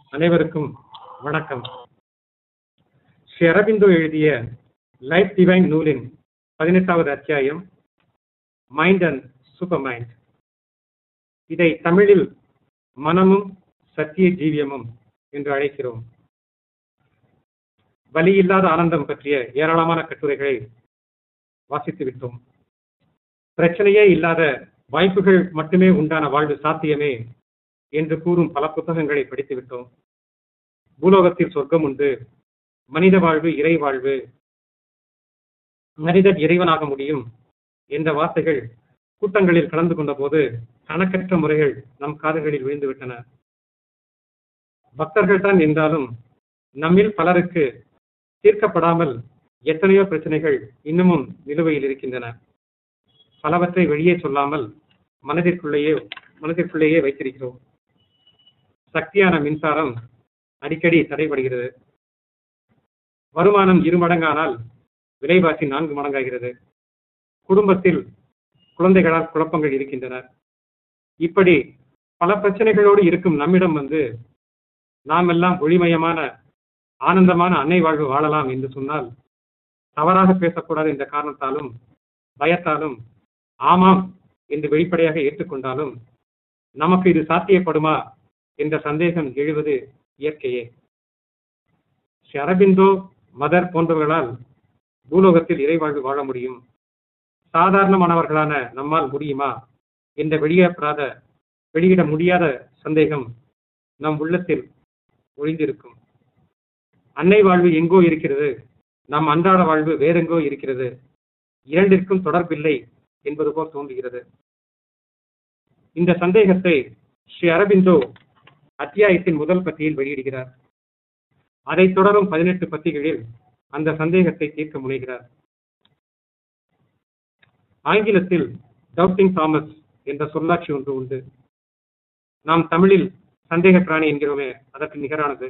அனைவருக்கும் வணக்கம் ஸ்ரீ அரபிந்தோ எழுதிய லைஃப் டிவைன் நூலின் பதினெட்டாவது அத்தியாயம் மைண்ட் அண்ட் சூப்பர் மைண்ட் இதை தமிழில் மனமும் சத்திய ஜீவியமும் என்று அழைக்கிறோம் வலி இல்லாத ஆனந்தம் பற்றிய ஏராளமான கட்டுரைகளை வாசித்து விட்டோம் பிரச்சனையே இல்லாத வாய்ப்புகள் மட்டுமே உண்டான வாழ்வு சாத்தியமே என்று கூறும் பல புத்தகங்களை படித்து விட்டோம் பூலோகத்தில் சொர்க்கம் உண்டு மனித வாழ்வு இறை வாழ்வு மனிதன் இறைவனாக முடியும் என்ற வார்த்தைகள் கூட்டங்களில் கலந்து கொண்ட போது கணக்கற்ற முறைகள் நம் காதுகளில் விழுந்துவிட்டன பக்தர்கள் தான் என்றாலும் நம்மில் பலருக்கு தீர்க்கப்படாமல் எத்தனையோ பிரச்சனைகள் இன்னமும் நிலுவையில் இருக்கின்றன பலவற்றை வெளியே சொல்லாமல் மனதிற்குள்ளேயே மனதிற்குள்ளேயே வைத்திருக்கிறோம் சக்தியான மின்சாரம் அடிக்கடி தடைபடுகிறது வருமானம் இரு மடங்கானால் விலைவாசி நான்கு மடங்காகிறது குடும்பத்தில் குழந்தைகளால் குழப்பங்கள் இருக்கின்றன இப்படி பல பிரச்சனைகளோடு இருக்கும் நம்மிடம் வந்து நாம் எல்லாம் ஒளிமயமான ஆனந்தமான அன்னை வாழ்வு வாழலாம் என்று சொன்னால் தவறாக பேசக்கூடாது என்ற காரணத்தாலும் பயத்தாலும் ஆமாம் என்று வெளிப்படையாக ஏற்றுக்கொண்டாலும் நமக்கு இது சாத்தியப்படுமா என்ற சந்தேகம் எழுவது இயற்கையே ஸ்ரீ அரபிந்தோ மதர் போன்றவர்களால் பூலோகத்தில் இறைவாழ்வு வாழ முடியும் சாதாரணமானவர்களான நம்மால் முடியுமா என்ற வெளியேறாத வெளியிட முடியாத சந்தேகம் நம் உள்ளத்தில் ஒளிந்திருக்கும் அன்னை வாழ்வு எங்கோ இருக்கிறது நம் அன்றாட வாழ்வு வேறெங்கோ இருக்கிறது இரண்டிற்கும் தொடர்பில்லை என்பது போல் தோன்றுகிறது இந்த சந்தேகத்தை ஸ்ரீ அரபிந்தோ அத்தியாயத்தின் முதல் பத்தியில் வெளியிடுகிறார் அதைத் தொடரும் பதினெட்டு பத்திகளில் அந்த சந்தேகத்தை தீர்க்க முனைகிறார் ஆங்கிலத்தில் டவுட்டிங் தாமஸ் என்ற சொல்லாட்சி ஒன்று உண்டு நாம் தமிழில் சந்தேக பிராணி என்கிறோமே அதற்கு நிகரானது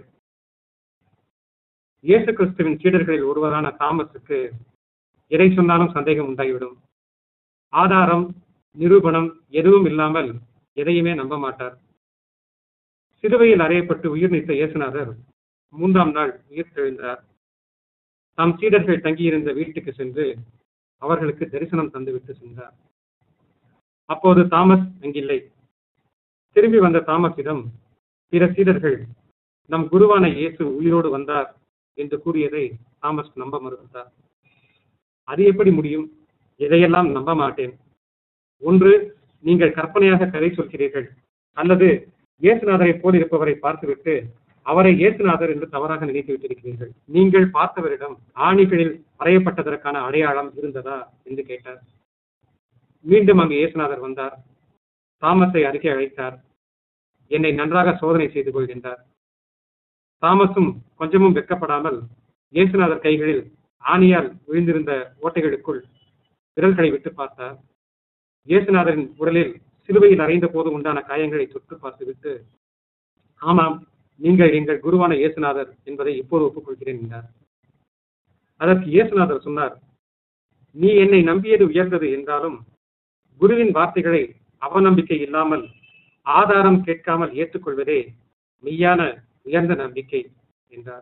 இயேசு கிறிஸ்துவின் சீடர்களில் ஒருவரான தாமஸுக்கு எதை சொன்னாலும் சந்தேகம் உண்டாகிவிடும் ஆதாரம் நிரூபணம் எதுவும் இல்லாமல் எதையுமே நம்ப மாட்டார் சிலுவையில் அறையப்பட்டு உயிர் நீத்த இயேசுநாதர் மூன்றாம் நாள் உயிர் தெழுந்தார் தாம் சீடர்கள் தங்கியிருந்த வீட்டுக்கு சென்று அவர்களுக்கு தரிசனம் தந்துவிட்டு சென்றார் அப்போது தாமஸ் அங்கில்லை திரும்பி வந்த தாமஸிடம் பிற சீடர்கள் நம் குருவான இயேசு உயிரோடு வந்தார் என்று கூறியதை தாமஸ் நம்ப மறுத்தார் அது எப்படி முடியும் எதையெல்லாம் நம்ப மாட்டேன் ஒன்று நீங்கள் கற்பனையாக கதை சொல்கிறீர்கள் அல்லது இயேசுநாதரை போல் இருப்பவரை பார்த்துவிட்டு அவரை இயேசுநாதர் என்று தவறாக நினைத்து விட்டிருக்கிறீர்கள் நீங்கள் பார்த்தவரிடம் ஆணிகளில் வரையப்பட்டதற்கான அடையாளம் இருந்ததா என்று கேட்டார் மீண்டும் அங்கு இயேசுநாதர் வந்தார் தாமஸை அருகே அழைத்தார் என்னை நன்றாக சோதனை செய்து கொள் என்றார் தாமஸும் கொஞ்சமும் வெக்கப்படாமல் இயேசுநாதர் கைகளில் ஆணியால் விழுந்திருந்த ஓட்டைகளுக்குள் விரல்களை விட்டு பார்த்தார் இயேசுநாதரின் உடலில் சிலுவையில் அறைந்த போது உண்டான காயங்களை தொட்டு பார்த்துவிட்டு ஆமாம் நீங்கள் எங்கள் குருவான இயேசுநாதர் என்பதை இப்போது ஒப்புக்கொள்கிறேன் என்றார் அதற்கு இயேசுநாதர் சொன்னார் நீ என்னை நம்பியது உயர்ந்தது என்றாலும் குருவின் வார்த்தைகளை அவநம்பிக்கை இல்லாமல் ஆதாரம் கேட்காமல் ஏற்றுக்கொள்வதே மெய்யான உயர்ந்த நம்பிக்கை என்றார்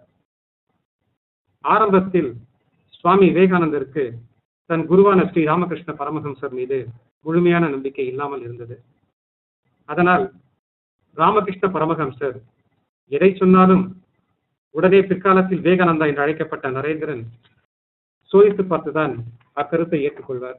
ஆரம்பத்தில் சுவாமி விவேகானந்தருக்கு தன் குருவான ஸ்ரீ ராமகிருஷ்ண பரமஹம்சர் மீது முழுமையான நம்பிக்கை இல்லாமல் இருந்தது அதனால் ராமகிருஷ்ண பரமஹம்சர் எதை சொன்னாலும் உடனே பிற்காலத்தில் விவேகானந்தா என்று அழைக்கப்பட்ட நரேந்திரன் சோதித்து பார்த்துதான் அக்கருத்தை ஏற்றுக்கொள்வார்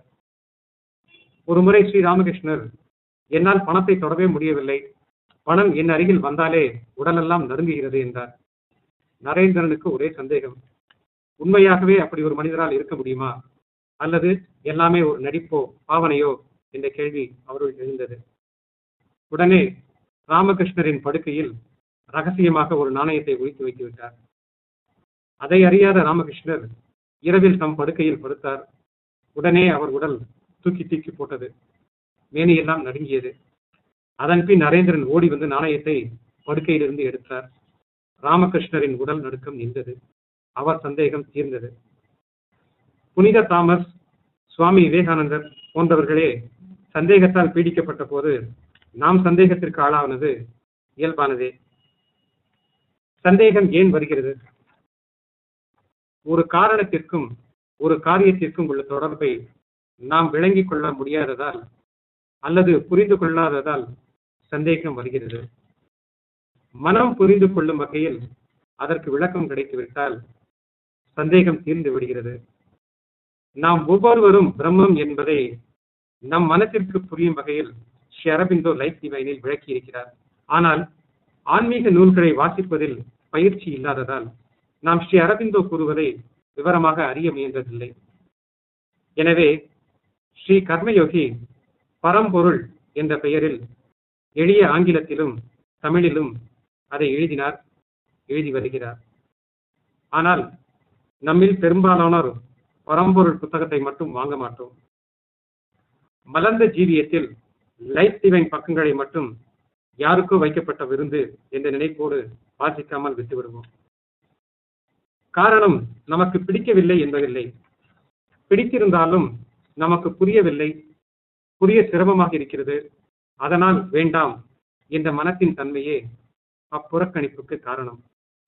ஒரு முறை ஸ்ரீ ராமகிருஷ்ணர் என்னால் பணத்தை தொடவே முடியவில்லை பணம் என் அருகில் வந்தாலே உடலெல்லாம் நறுங்குகிறது என்றார் நரேந்திரனுக்கு ஒரே சந்தேகம் உண்மையாகவே அப்படி ஒரு மனிதரால் இருக்க முடியுமா அல்லது எல்லாமே ஒரு நடிப்போ பாவனையோ என்ற கேள்வி அவருள் எழுந்தது உடனே ராமகிருஷ்ணரின் படுக்கையில் ரகசியமாக ஒரு நாணயத்தை ஒழித்து வைத்து விட்டார் அதை அறியாத ராமகிருஷ்ணர் இரவில் தம் படுக்கையில் படுத்தார் உடனே அவர் உடல் தூக்கி தூக்கி போட்டது மேனியெல்லாம் நடுங்கியது அதன் பின் நரேந்திரன் ஓடி வந்து நாணயத்தை படுக்கையிலிருந்து எடுத்தார் ராமகிருஷ்ணரின் உடல் நடுக்கம் நின்றது அவர் சந்தேகம் தீர்ந்தது புனித தாமஸ் சுவாமி விவேகானந்தர் போன்றவர்களே சந்தேகத்தால் பீடிக்கப்பட்ட போது நாம் சந்தேகத்திற்கு ஆளானது இயல்பானதே சந்தேகம் ஏன் வருகிறது ஒரு காரணத்திற்கும் ஒரு காரியத்திற்கும் உள்ள தொடர்பை நாம் விளங்கிக் கொள்ள முடியாததால் அல்லது புரிந்து கொள்ளாததால் சந்தேகம் வருகிறது மனம் புரிந்து கொள்ளும் வகையில் அதற்கு விளக்கம் கிடைத்துவிட்டால் சந்தேகம் தீர்ந்து விடுகிறது நாம் ஒவ்வொருவரும் பிரம்மம் என்பதை நம் மனத்திற்கு புரியும் வகையில் ஸ்ரீ அரபிந்தோ லைஃப் டிவைனில் விளக்கி இருக்கிறார் ஆனால் ஆன்மீக நூல்களை வாசிப்பதில் பயிற்சி இல்லாததால் நாம் ஸ்ரீ அரபிந்தோ கூறுவதை விவரமாக அறிய முயன்றதில்லை எனவே ஸ்ரீ கர்மயோகி பரம்பொருள் என்ற பெயரில் எளிய ஆங்கிலத்திலும் தமிழிலும் அதை எழுதினார் எழுதி வருகிறார் ஆனால் நம்மில் பெரும்பாலானோர் பரம்பொருள் புத்தகத்தை மட்டும் வாங்க மாட்டோம் மலர்ந்த ஜீவியத்தில் லைஃப் டிவைன் பக்கங்களை மட்டும் யாருக்கோ வைக்கப்பட்ட விருந்து என்ற நினைப்போடு வாசிக்காமல் விட்டுவிடுவோம் காரணம் நமக்கு பிடிக்கவில்லை என்பதில்லை பிடித்திருந்தாலும் நமக்கு புரியவில்லை புரிய சிரமமாக இருக்கிறது அதனால் வேண்டாம் என்ற மனத்தின் தன்மையே அப்புறக்கணிப்புக்கு காரணம்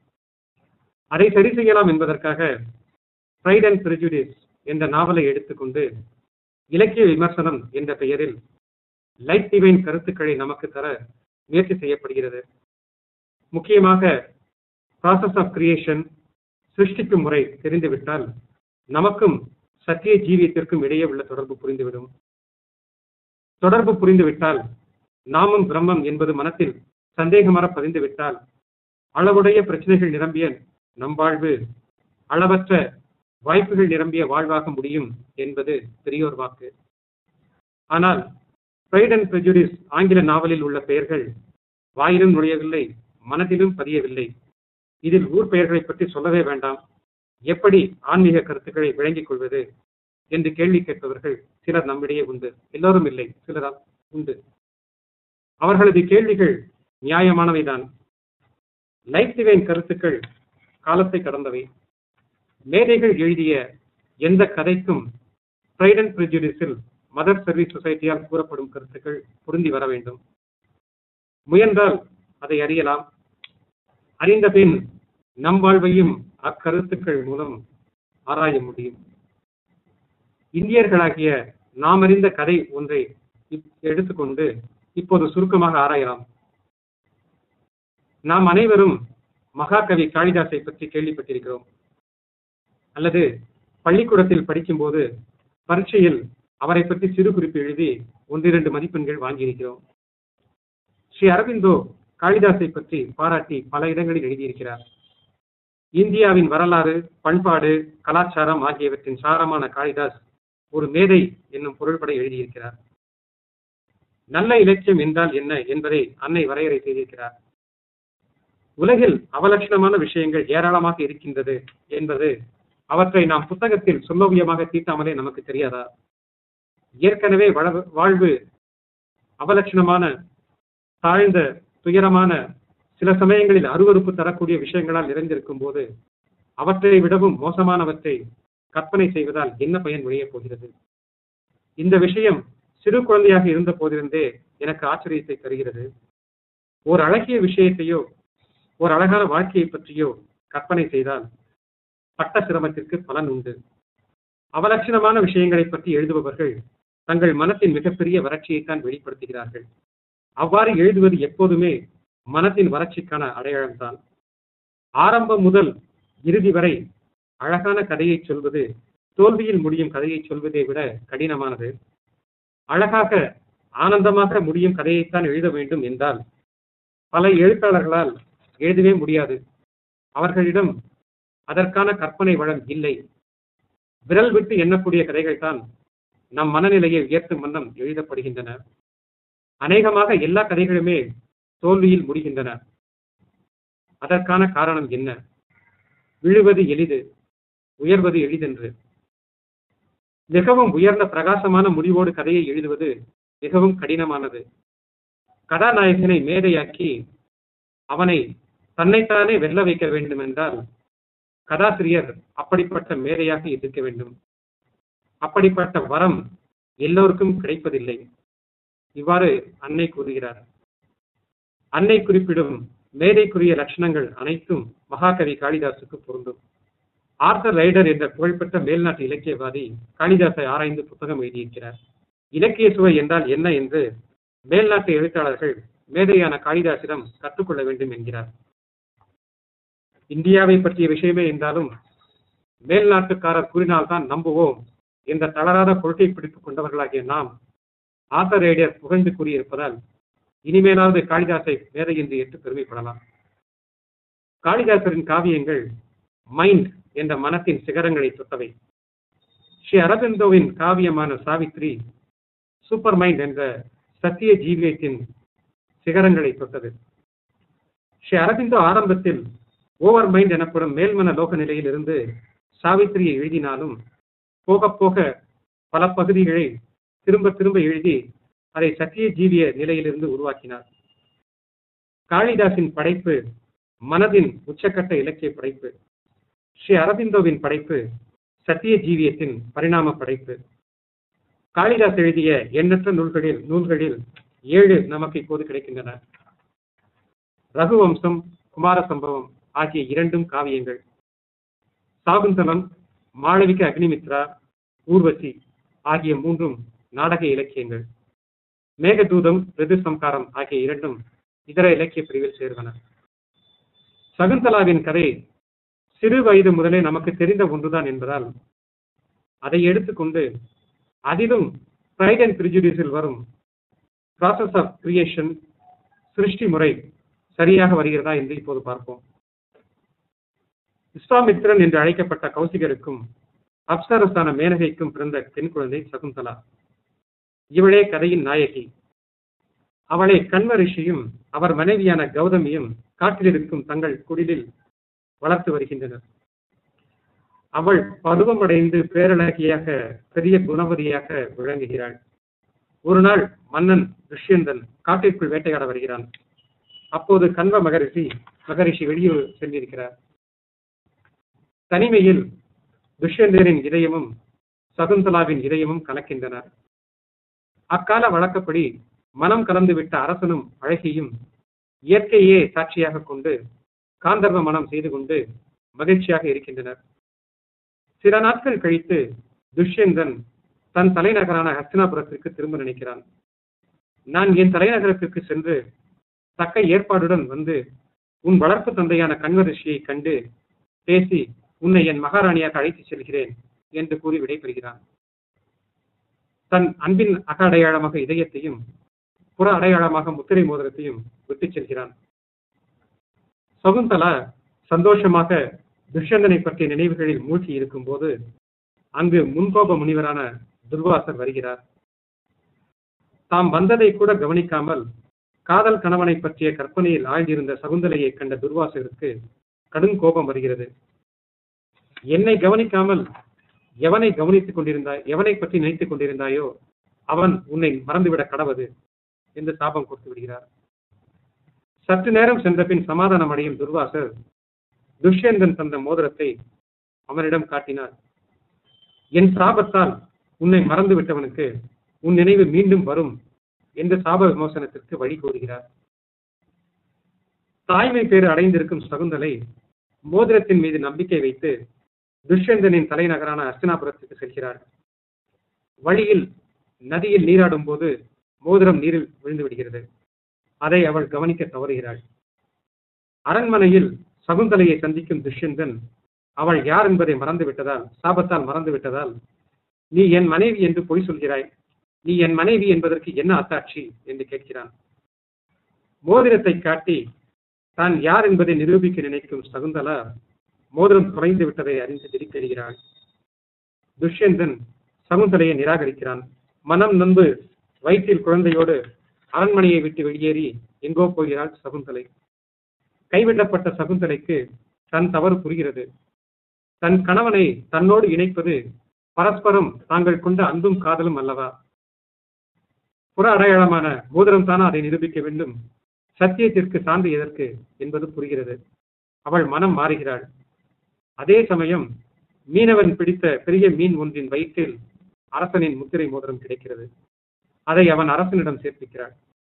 அதை சரி செய்யலாம் என்பதற்காக ப்ரைட் அண்ட் பிரிஜுடிஸ் என்ற நாவலை எடுத்துக்கொண்டு இலக்கிய விமர்சனம் என்ற பெயரில் லைட் டிவைன் கருத்துக்களை நமக்கு தர முயற்சி செய்யப்படுகிறது முக்கியமாக ப்ராசஸ் ஆஃப் கிரியேஷன் சிருஷ்டிக்கும் முறை தெரிந்துவிட்டால் நமக்கும் சத்திய ஜீவியத்திற்கும் இடையே உள்ள தொடர்பு புரிந்துவிடும் தொடர்பு புரிந்துவிட்டால் நாமும் பிரம்மம் என்பது மனத்தில் சந்தேகமர பதிந்துவிட்டால் அளவுடைய பிரச்சனைகள் நிரம்பிய நம் வாழ்வு அளவற்ற வாய்ப்புகள் நிரம்பிய வாழ்வாக முடியும் என்பது பெரியோர் வாக்கு ஆனால் ப்ரைட் அண்ட் ப்ரெஜுடிஸ் ஆங்கில நாவலில் உள்ள பெயர்கள் வாயிலும் நுழையவில்லை மனதிலும் பதியவில்லை இதில் ஊர் பெயர்களை பற்றி சொல்லவே வேண்டாம் எப்படி ஆன்மீக கருத்துக்களை விளங்கிக் கொள்வது என்று கேள்வி கேட்பவர்கள் சிலர் நம்மிடையே உண்டு எல்லோரும் இல்லை சிலர் உண்டு அவர்களது கேள்விகள் நியாயமானவைதான் லைஃப் டிவைன் கருத்துக்கள் காலத்தை கடந்தவை மேதைகள் எழுதிய எந்த கதைக்கும் ப்ரைட் அண்ட் ப்ரிஜுடிஸில் மதர் சர்வீஸ் சொசைட்டியால் கூறப்படும் கருத்துக்கள் பொருந்தி வர வேண்டும் முயன்றால் அதை அறியலாம் அறிந்த பின் நம் வாழ்வையும் அக்கருத்துக்கள் மூலம் ஆராய முடியும் இந்தியர்களாகிய நாம் அறிந்த கதை ஒன்றை எடுத்துக்கொண்டு இப்போது சுருக்கமாக ஆராயலாம் நாம் அனைவரும் மகாகவி காளிதாசை பற்றி கேள்விப்பட்டிருக்கிறோம் அல்லது பள்ளிக்கூடத்தில் படிக்கும்போது பரீட்சையில் அவரை பற்றி சிறு குறிப்பு எழுதி ஒன்றிரண்டு மதிப்பெண்கள் வாங்கியிருக்கிறோம் ஸ்ரீ அரவிந்தோ காளிதாசை பற்றி பாராட்டி பல இடங்களில் எழுதியிருக்கிறார் இந்தியாவின் வரலாறு பண்பாடு கலாச்சாரம் ஆகியவற்றின் சாரமான காளிதாஸ் ஒரு மேதை என்னும் பொருள்பட எழுதியிருக்கிறார் நல்ல இலக்கியம் என்றால் என்ன என்பதை அன்னை வரையறை செய்திருக்கிறார் உலகில் அவலட்சணமான விஷயங்கள் ஏராளமாக இருக்கின்றது என்பது அவற்றை நாம் புத்தகத்தில் சொல்லவியமாக தீட்டாமலே நமக்கு தெரியாதா ஏற்கனவே வாழ்வு அவலட்சணமான தாழ்ந்த துயரமான சில சமயங்களில் அருவறுப்பு தரக்கூடிய விஷயங்களால் நிறைந்திருக்கும் போது அவற்றை விடவும் மோசமானவற்றை கற்பனை செய்வதால் என்ன பயன் விளையப் போகிறது இந்த விஷயம் சிறு குழந்தையாக இருந்த போதிருந்தே எனக்கு ஆச்சரியத்தை தருகிறது ஒரு அழகிய விஷயத்தையோ ஒரு அழகான வாழ்க்கையை பற்றியோ கற்பனை செய்தால் பட்ட சிரமத்திற்கு பலன் உண்டு அவலட்சணமான விஷயங்களை பற்றி எழுதுபவர்கள் தங்கள் மனத்தின் மிகப்பெரிய வறட்சியைத்தான் வெளிப்படுத்துகிறார்கள் அவ்வாறு எழுதுவது எப்போதுமே மனத்தின் வறட்சிக்கான அடையாளம்தான் ஆரம்பம் முதல் இறுதி வரை அழகான கதையை சொல்வது தோல்வியில் முடியும் கதையை சொல்வதை விட கடினமானது அழகாக ஆனந்தமாக முடியும் கதையைத்தான் எழுத வேண்டும் என்றால் பல எழுத்தாளர்களால் எழுதவே முடியாது அவர்களிடம் அதற்கான கற்பனை வளம் இல்லை விரல் விட்டு எண்ணக்கூடிய கதைகள் தான் நம் மனநிலையை உயர்த்தும் வண்ணம் எழுதப்படுகின்றன அநேகமாக எல்லா கதைகளுமே தோல்வியில் முடிகின்றன அதற்கான காரணம் என்ன விழுவது எளிது உயர்வது எளிதென்று மிகவும் உயர்ந்த பிரகாசமான முடிவோடு கதையை எழுதுவது மிகவும் கடினமானது கதாநாயகனை மேதையாக்கி அவனை தன்னைத்தானே வெல்ல வைக்க வேண்டும் என்றால் கதாசிரியர் அப்படிப்பட்ட மேதையாக இருக்க வேண்டும் அப்படிப்பட்ட வரம் எல்லோருக்கும் கிடைப்பதில்லை இவ்வாறு அன்னை கூறுகிறார் அன்னை குறிப்பிடும் மேதைக்குரிய லட்சணங்கள் அனைத்தும் மகாகவி காளிதாசுக்கு பொருந்தும் ஆர்த்தர் ரைடர் என்ற புகழ்பெற்ற மேல்நாட்டு இலக்கியவாதி காளிதாசை ஆராய்ந்து புத்தகம் எழுதியிருக்கிறார் இலக்கிய சுவை என்றால் என்ன என்று மேல்நாட்டு எழுத்தாளர்கள் மேதையான காளிதாசிடம் கற்றுக்கொள்ள வேண்டும் என்கிறார் இந்தியாவை பற்றிய விஷயமே என்றாலும் மேல்நாட்டுக்காரர் கூறினால்தான் நம்புவோம் என்ற தளராத கொள்கை பிடித்துக் கொண்டவர்களாகிய நாம் ஆர்த்தர் ரைடர் புகழ்ந்து கூறியிருப்பதால் இனிமேலாவது காளிதாசை மேதை என்று ஏற்று பெருமைப்படலாம் காளிதாசரின் காவியங்கள் மைண்ட் என்ற மனத்தின் சிகரங்களை தொட்டவை ஸ்ரீ அரபிந்தோவின் காவியமான சாவித்ரி சூப்பர் மைண்ட் என்ற சத்திய ஜீவியத்தின் சிகரங்களை தொட்டது ஸ்ரீ அரபிந்தோ ஆரம்பத்தில் ஓவர் மைண்ட் எனப்படும் மேல்மன லோக நிலையில் இருந்து சாவித்திரியை எழுதினாலும் போக போக பல பகுதிகளை திரும்ப திரும்ப எழுதி அதை சத்திய ஜீவிய நிலையிலிருந்து உருவாக்கினார் காளிதாசின் படைப்பு மனதின் உச்சக்கட்ட இலக்கிய படைப்பு ஸ்ரீ அரபிந்தோவின் படைப்பு சத்திய ஜீவியத்தின் பரிணாம படைப்பு காளிதாஸ் எழுதிய எண்ணற்ற நூல்களில் நூல்களில் ஏழு நமக்கு இப்போது கிடைக்கின்றன ரகுவம்சம் குமார சம்பவம் ஆகிய இரண்டும் காவியங்கள் சாகுந்தலம் மாளவிக அக்னிமித்ரா ஊர்வசி ஆகிய மூன்றும் நாடக இலக்கியங்கள் மேகதூதம் ரிது சம்காரம் ஆகிய இரண்டும் இதர இலக்கிய பிரிவில் சேர்வன சகுந்தலாவின் கதை சிறு வயது முதலே நமக்கு தெரிந்த ஒன்றுதான் என்பதால் அதை எடுத்துக்கொண்டு அதிலும் பிரைட் அண்ட் பிரிஜுடியூஸில் வரும் ப்ராசஸ் ஆஃப் கிரியேஷன் சிருஷ்டி முறை சரியாக வருகிறதா என்று இப்போது பார்ப்போம் விஸ்வாமித்திரன் என்று அழைக்கப்பட்ட கௌசிகருக்கும் அப்சரசான மேனகைக்கும் பிறந்த பெண் குழந்தை சகுந்தலா இவளே கதையின் நாயகி அவளை கண்வ ரிஷியும் அவர் மனைவியான கௌதமியும் காட்டிலிருக்கும் தங்கள் குடிலில் வளர்த்து வருகின்றனர் அவள் பருவமடைந்து பேரழகியாக பெரிய குணவதியாக விளங்குகிறாள் ஒரு நாள் மன்னன் துஷ்யந்தன் காட்டிற்குள் வேட்டையாட வருகிறான் அப்போது கண்வ மகரிஷி மகரிஷி வெளியூர் சென்றிருக்கிறார் தனிமையில் துஷ்யந்தரின் இதயமும் சகுந்தலாவின் இதயமும் கலக்கின்றன அக்கால வழக்கப்படி மனம் கலந்துவிட்ட அரசனும் அழகியும் இயற்கையே சாட்சியாக கொண்டு காந்தர்வ மனம் செய்து கொண்டு மகிழ்ச்சியாக இருக்கின்றனர் சில நாட்கள் கழித்து துஷ்யந்தன் தன் தலைநகரான ஹஸ்தினாபுரத்திற்கு திரும்ப நினைக்கிறான் நான் என் தலைநகரத்திற்கு சென்று தக்க ஏற்பாடுடன் வந்து உன் வளர்ப்பு தந்தையான கண்வ ரிஷியை கண்டு பேசி உன்னை என் மகாராணியாக அழைத்துச் செல்கிறேன் என்று கூறி விடைபெறுகிறான் தன் அன்பின் அக அடையாளமாக இதயத்தையும் புற அடையாளமாக முத்திரை மோதிரத்தையும் விட்டுச் செல்கிறான் சகுந்தலா சந்தோஷமாக துஷ்யந்தனை பற்றிய நினைவுகளில் மூழ்கி இருக்கும் போது அங்கு முன்கோப முனிவரான துர்வாசர் வருகிறார் தாம் வந்ததை கூட கவனிக்காமல் காதல் கணவனை பற்றிய கற்பனையில் ஆழ்ந்திருந்த சகுந்தலையை கண்ட துர்வாசருக்கு கடும் கோபம் வருகிறது என்னை கவனிக்காமல் எவனை கவனித்துக் கொண்டிருந்தாய் எவனை பற்றி நினைத்துக் கொண்டிருந்தாயோ அவன் உன்னை மறந்துவிட கடவது என்று சாபம் கொடுத்து விடுகிறார் சற்று நேரம் சென்ற பின் சமாதானம் அடையும் துர்வாசர் துஷ்யந்தன் தந்த மோதிரத்தை அவனிடம் காட்டினார் என் சாபத்தால் உன்னை மறந்து விட்டவனுக்கு உன் நினைவு மீண்டும் வரும் என்று சாப விமோசனத்திற்கு வழி கோருகிறார் தாய்மை பேறு அடைந்திருக்கும் சகுந்தலை மோதிரத்தின் மீது நம்பிக்கை வைத்து துஷ்யந்தனின் தலைநகரான அஸ்தினாபுரத்துக்கு செல்கிறார் வழியில் நதியில் நீராடும் போது மோதிரம் நீரில் விழுந்து விடுகிறது அதை அவள் கவனிக்க தவறுகிறாள் அரண்மனையில் சகுந்தலையை சந்திக்கும் துஷ்யந்தன் அவள் யார் என்பதை மறந்து விட்டதால் சாபத்தால் மறந்து விட்டதால் நீ என் மனைவி என்று பொய் சொல்கிறாய் நீ என் மனைவி என்பதற்கு என்ன அத்தாட்சி என்று கேட்கிறான் மோதிரத்தை காட்டி தான் யார் என்பதை நிரூபிக்க நினைக்கும் சகுந்தலா மோதிரம் குறைந்து விட்டதை அறிந்து திரித்தெறிகிறாள் துஷ்யந்தன் சகுந்தலையை நிராகரிக்கிறான் மனம் நொந்து வயிற்றில் குழந்தையோடு அரண்மனையை விட்டு வெளியேறி எங்கோ போகிறாள் சகுந்தலை கைவிடப்பட்ட சகுந்தலைக்கு தன் தவறு புரிகிறது தன் கணவனை தன்னோடு இணைப்பது பரஸ்பரம் தாங்கள் கொண்ட அன்பும் காதலும் அல்லவா புற அடையாளமான மோதிரம் தானா அதை நிரூபிக்க வேண்டும் சத்தியத்திற்கு சான்று எதற்கு என்பது புரிகிறது அவள் மனம் மாறுகிறாள் அதே சமயம் மீனவன் பிடித்த பெரிய மீன் ஒன்றின் வயிற்றில் அரசனின் முத்திரை மோதிரம் கிடைக்கிறது அதை அவன் அரசனிடம் சேர்ப்பிக்கிறாள்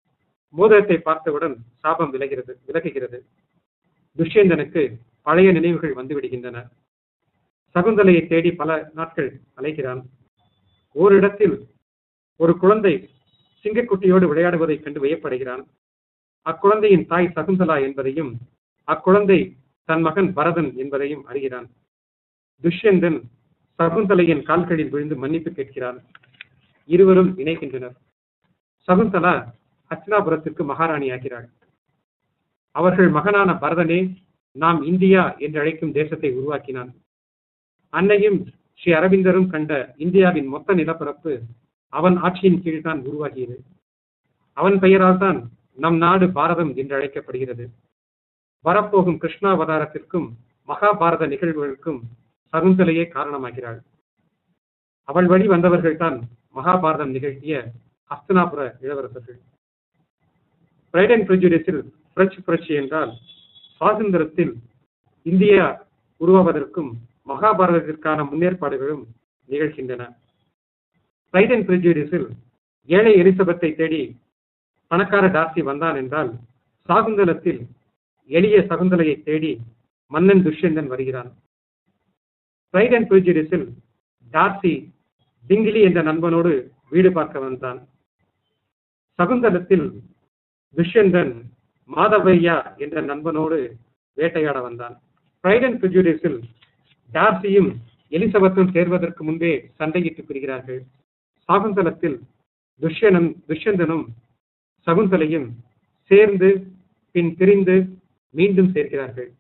மோதிரத்தை பார்த்தவுடன் சாபம் விலகிறது விலகுகிறது துஷ்யந்தனுக்கு பழைய நினைவுகள் வந்து விடுகின்றன சகுந்தலையை தேடி பல நாட்கள் அலைகிறான் ஓரிடத்தில் ஒரு குழந்தை சிங்கக்குட்டியோடு விளையாடுவதைக் கண்டு வியப்படைகிறான் அக்குழந்தையின் தாய் சகுந்தலா என்பதையும் அக்குழந்தை தன் மகன் பரதன் என்பதையும் அறிகிறான் துஷ்யந்தன் சகுந்தலையின் கால்களில் விழுந்து மன்னிப்பு கேட்கிறான் இருவரும் இணைகின்றனர் சகுந்தலா ஹஸ்தினாபுரத்திற்கு மகாராணி ஆகிறாள் அவர்கள் மகனான பரதனே நாம் இந்தியா என்று அழைக்கும் தேசத்தை உருவாக்கினான் அன்னையும் ஸ்ரீ அரவிந்தரும் கண்ட இந்தியாவின் மொத்த நிலப்பரப்பு அவன் ஆட்சியின் கீழ் தான் உருவாகியது அவன் பெயரால் தான் நம் நாடு பாரதம் என்று அழைக்கப்படுகிறது வரப்போகும் கிருஷ்ணாவதாரத்திற்கும் மகாபாரத நிகழ்வுகளுக்கும் சகுந்தலையே காரணமாகிறாள் அவள் வழி வந்தவர்கள் தான் மகாபாரதம் நிகழ்த்திய ஹஸ்தனாபுர இளவரசர்கள் பிரைட் அண்ட் பிரிஜுடிஸில் பிரெஞ்சு புரட்சி என்றால் சுவாதந்திரத்தில் இந்தியா உருவாவதற்கும் மகாபாரதத்திற்கான முன்னேற்பாடுகளும் நிகழ்கின்றன பிரைட் அண்ட் பிரிஜுடிஸில் ஏழை எலிசபெத்தை தேடி பணக்கார டார்சி வந்தான் என்றால் சாகுந்தலத்தில் எளிய சகுந்தலையை தேடி மன்னன் துஷ்யந்தன் வருகிறான் பிரைட் அண்ட் பிரிஜுடிஸில் டார்சி டிங்கிலி என்ற நண்பனோடு வீடு பார்க்க வந்தான் சகுந்தலத்தில் துஷ்யந்தன் மாதவையா என்ற நண்பனோடு வேட்டையாட வந்தான் பிரைட் அண்ட் பிரிஜுடிஸில் டார்சியும் எலிசபெத்தும் சேர்வதற்கு முன்பே சண்டையிட்டு பிரிகிறார்கள் சாகுந்தலத்தில் துஷ்யனும் துஷ்யந்தனும் சகுந்தலையும் சேர்ந்து பின் பிரிந்து மீண்டும் சேர்க்கிறார்கள்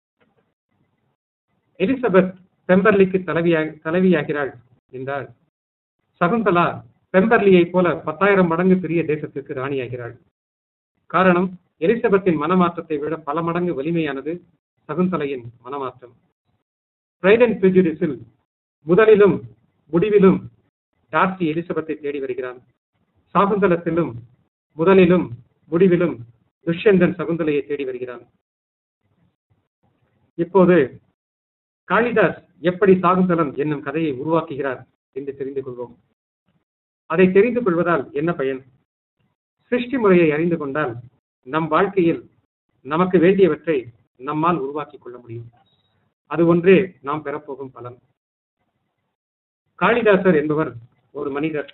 எலிசபெத் பெம்பர்லிக்கு தலைவியா தலைவியாகிறாள் என்றால் சகுந்தலா பெம்பர்லியை போல பத்தாயிரம் மடங்கு பெரிய தேசத்திற்கு ராணியாகிறாள் காரணம் எலிசபெத்தின் மனமாற்றத்தை விட பல மடங்கு வலிமையானது சகுந்தலையின் மனமாற்றம் பிரைட் அண்ட் பிரிஜுடிஸில் முதலிலும் முடிவிலும் டார்சி எலிசபெத்தை தேடி வருகிறான் சாகுந்தலத்திலும் முதலிலும் முடிவிலும் துஷ்யந்தன் சகுந்தலையை தேடி வருகிறான் இப்போது காளிதாஸ் எப்படி சாகுந்தலம் என்னும் கதையை உருவாக்குகிறார் என்று தெரிந்து கொள்வோம் அதை தெரிந்து கொள்வதால் என்ன பயன் சிருஷ்டி முறையை அறிந்து கொண்டால் நம் வாழ்க்கையில் நமக்கு வேண்டியவற்றை நம்மால் உருவாக்கிக் கொள்ள முடியும் அது ஒன்றே நாம் பெறப்போகும் பலன் காளிதாசர் என்பவர் ஒரு மனிதர்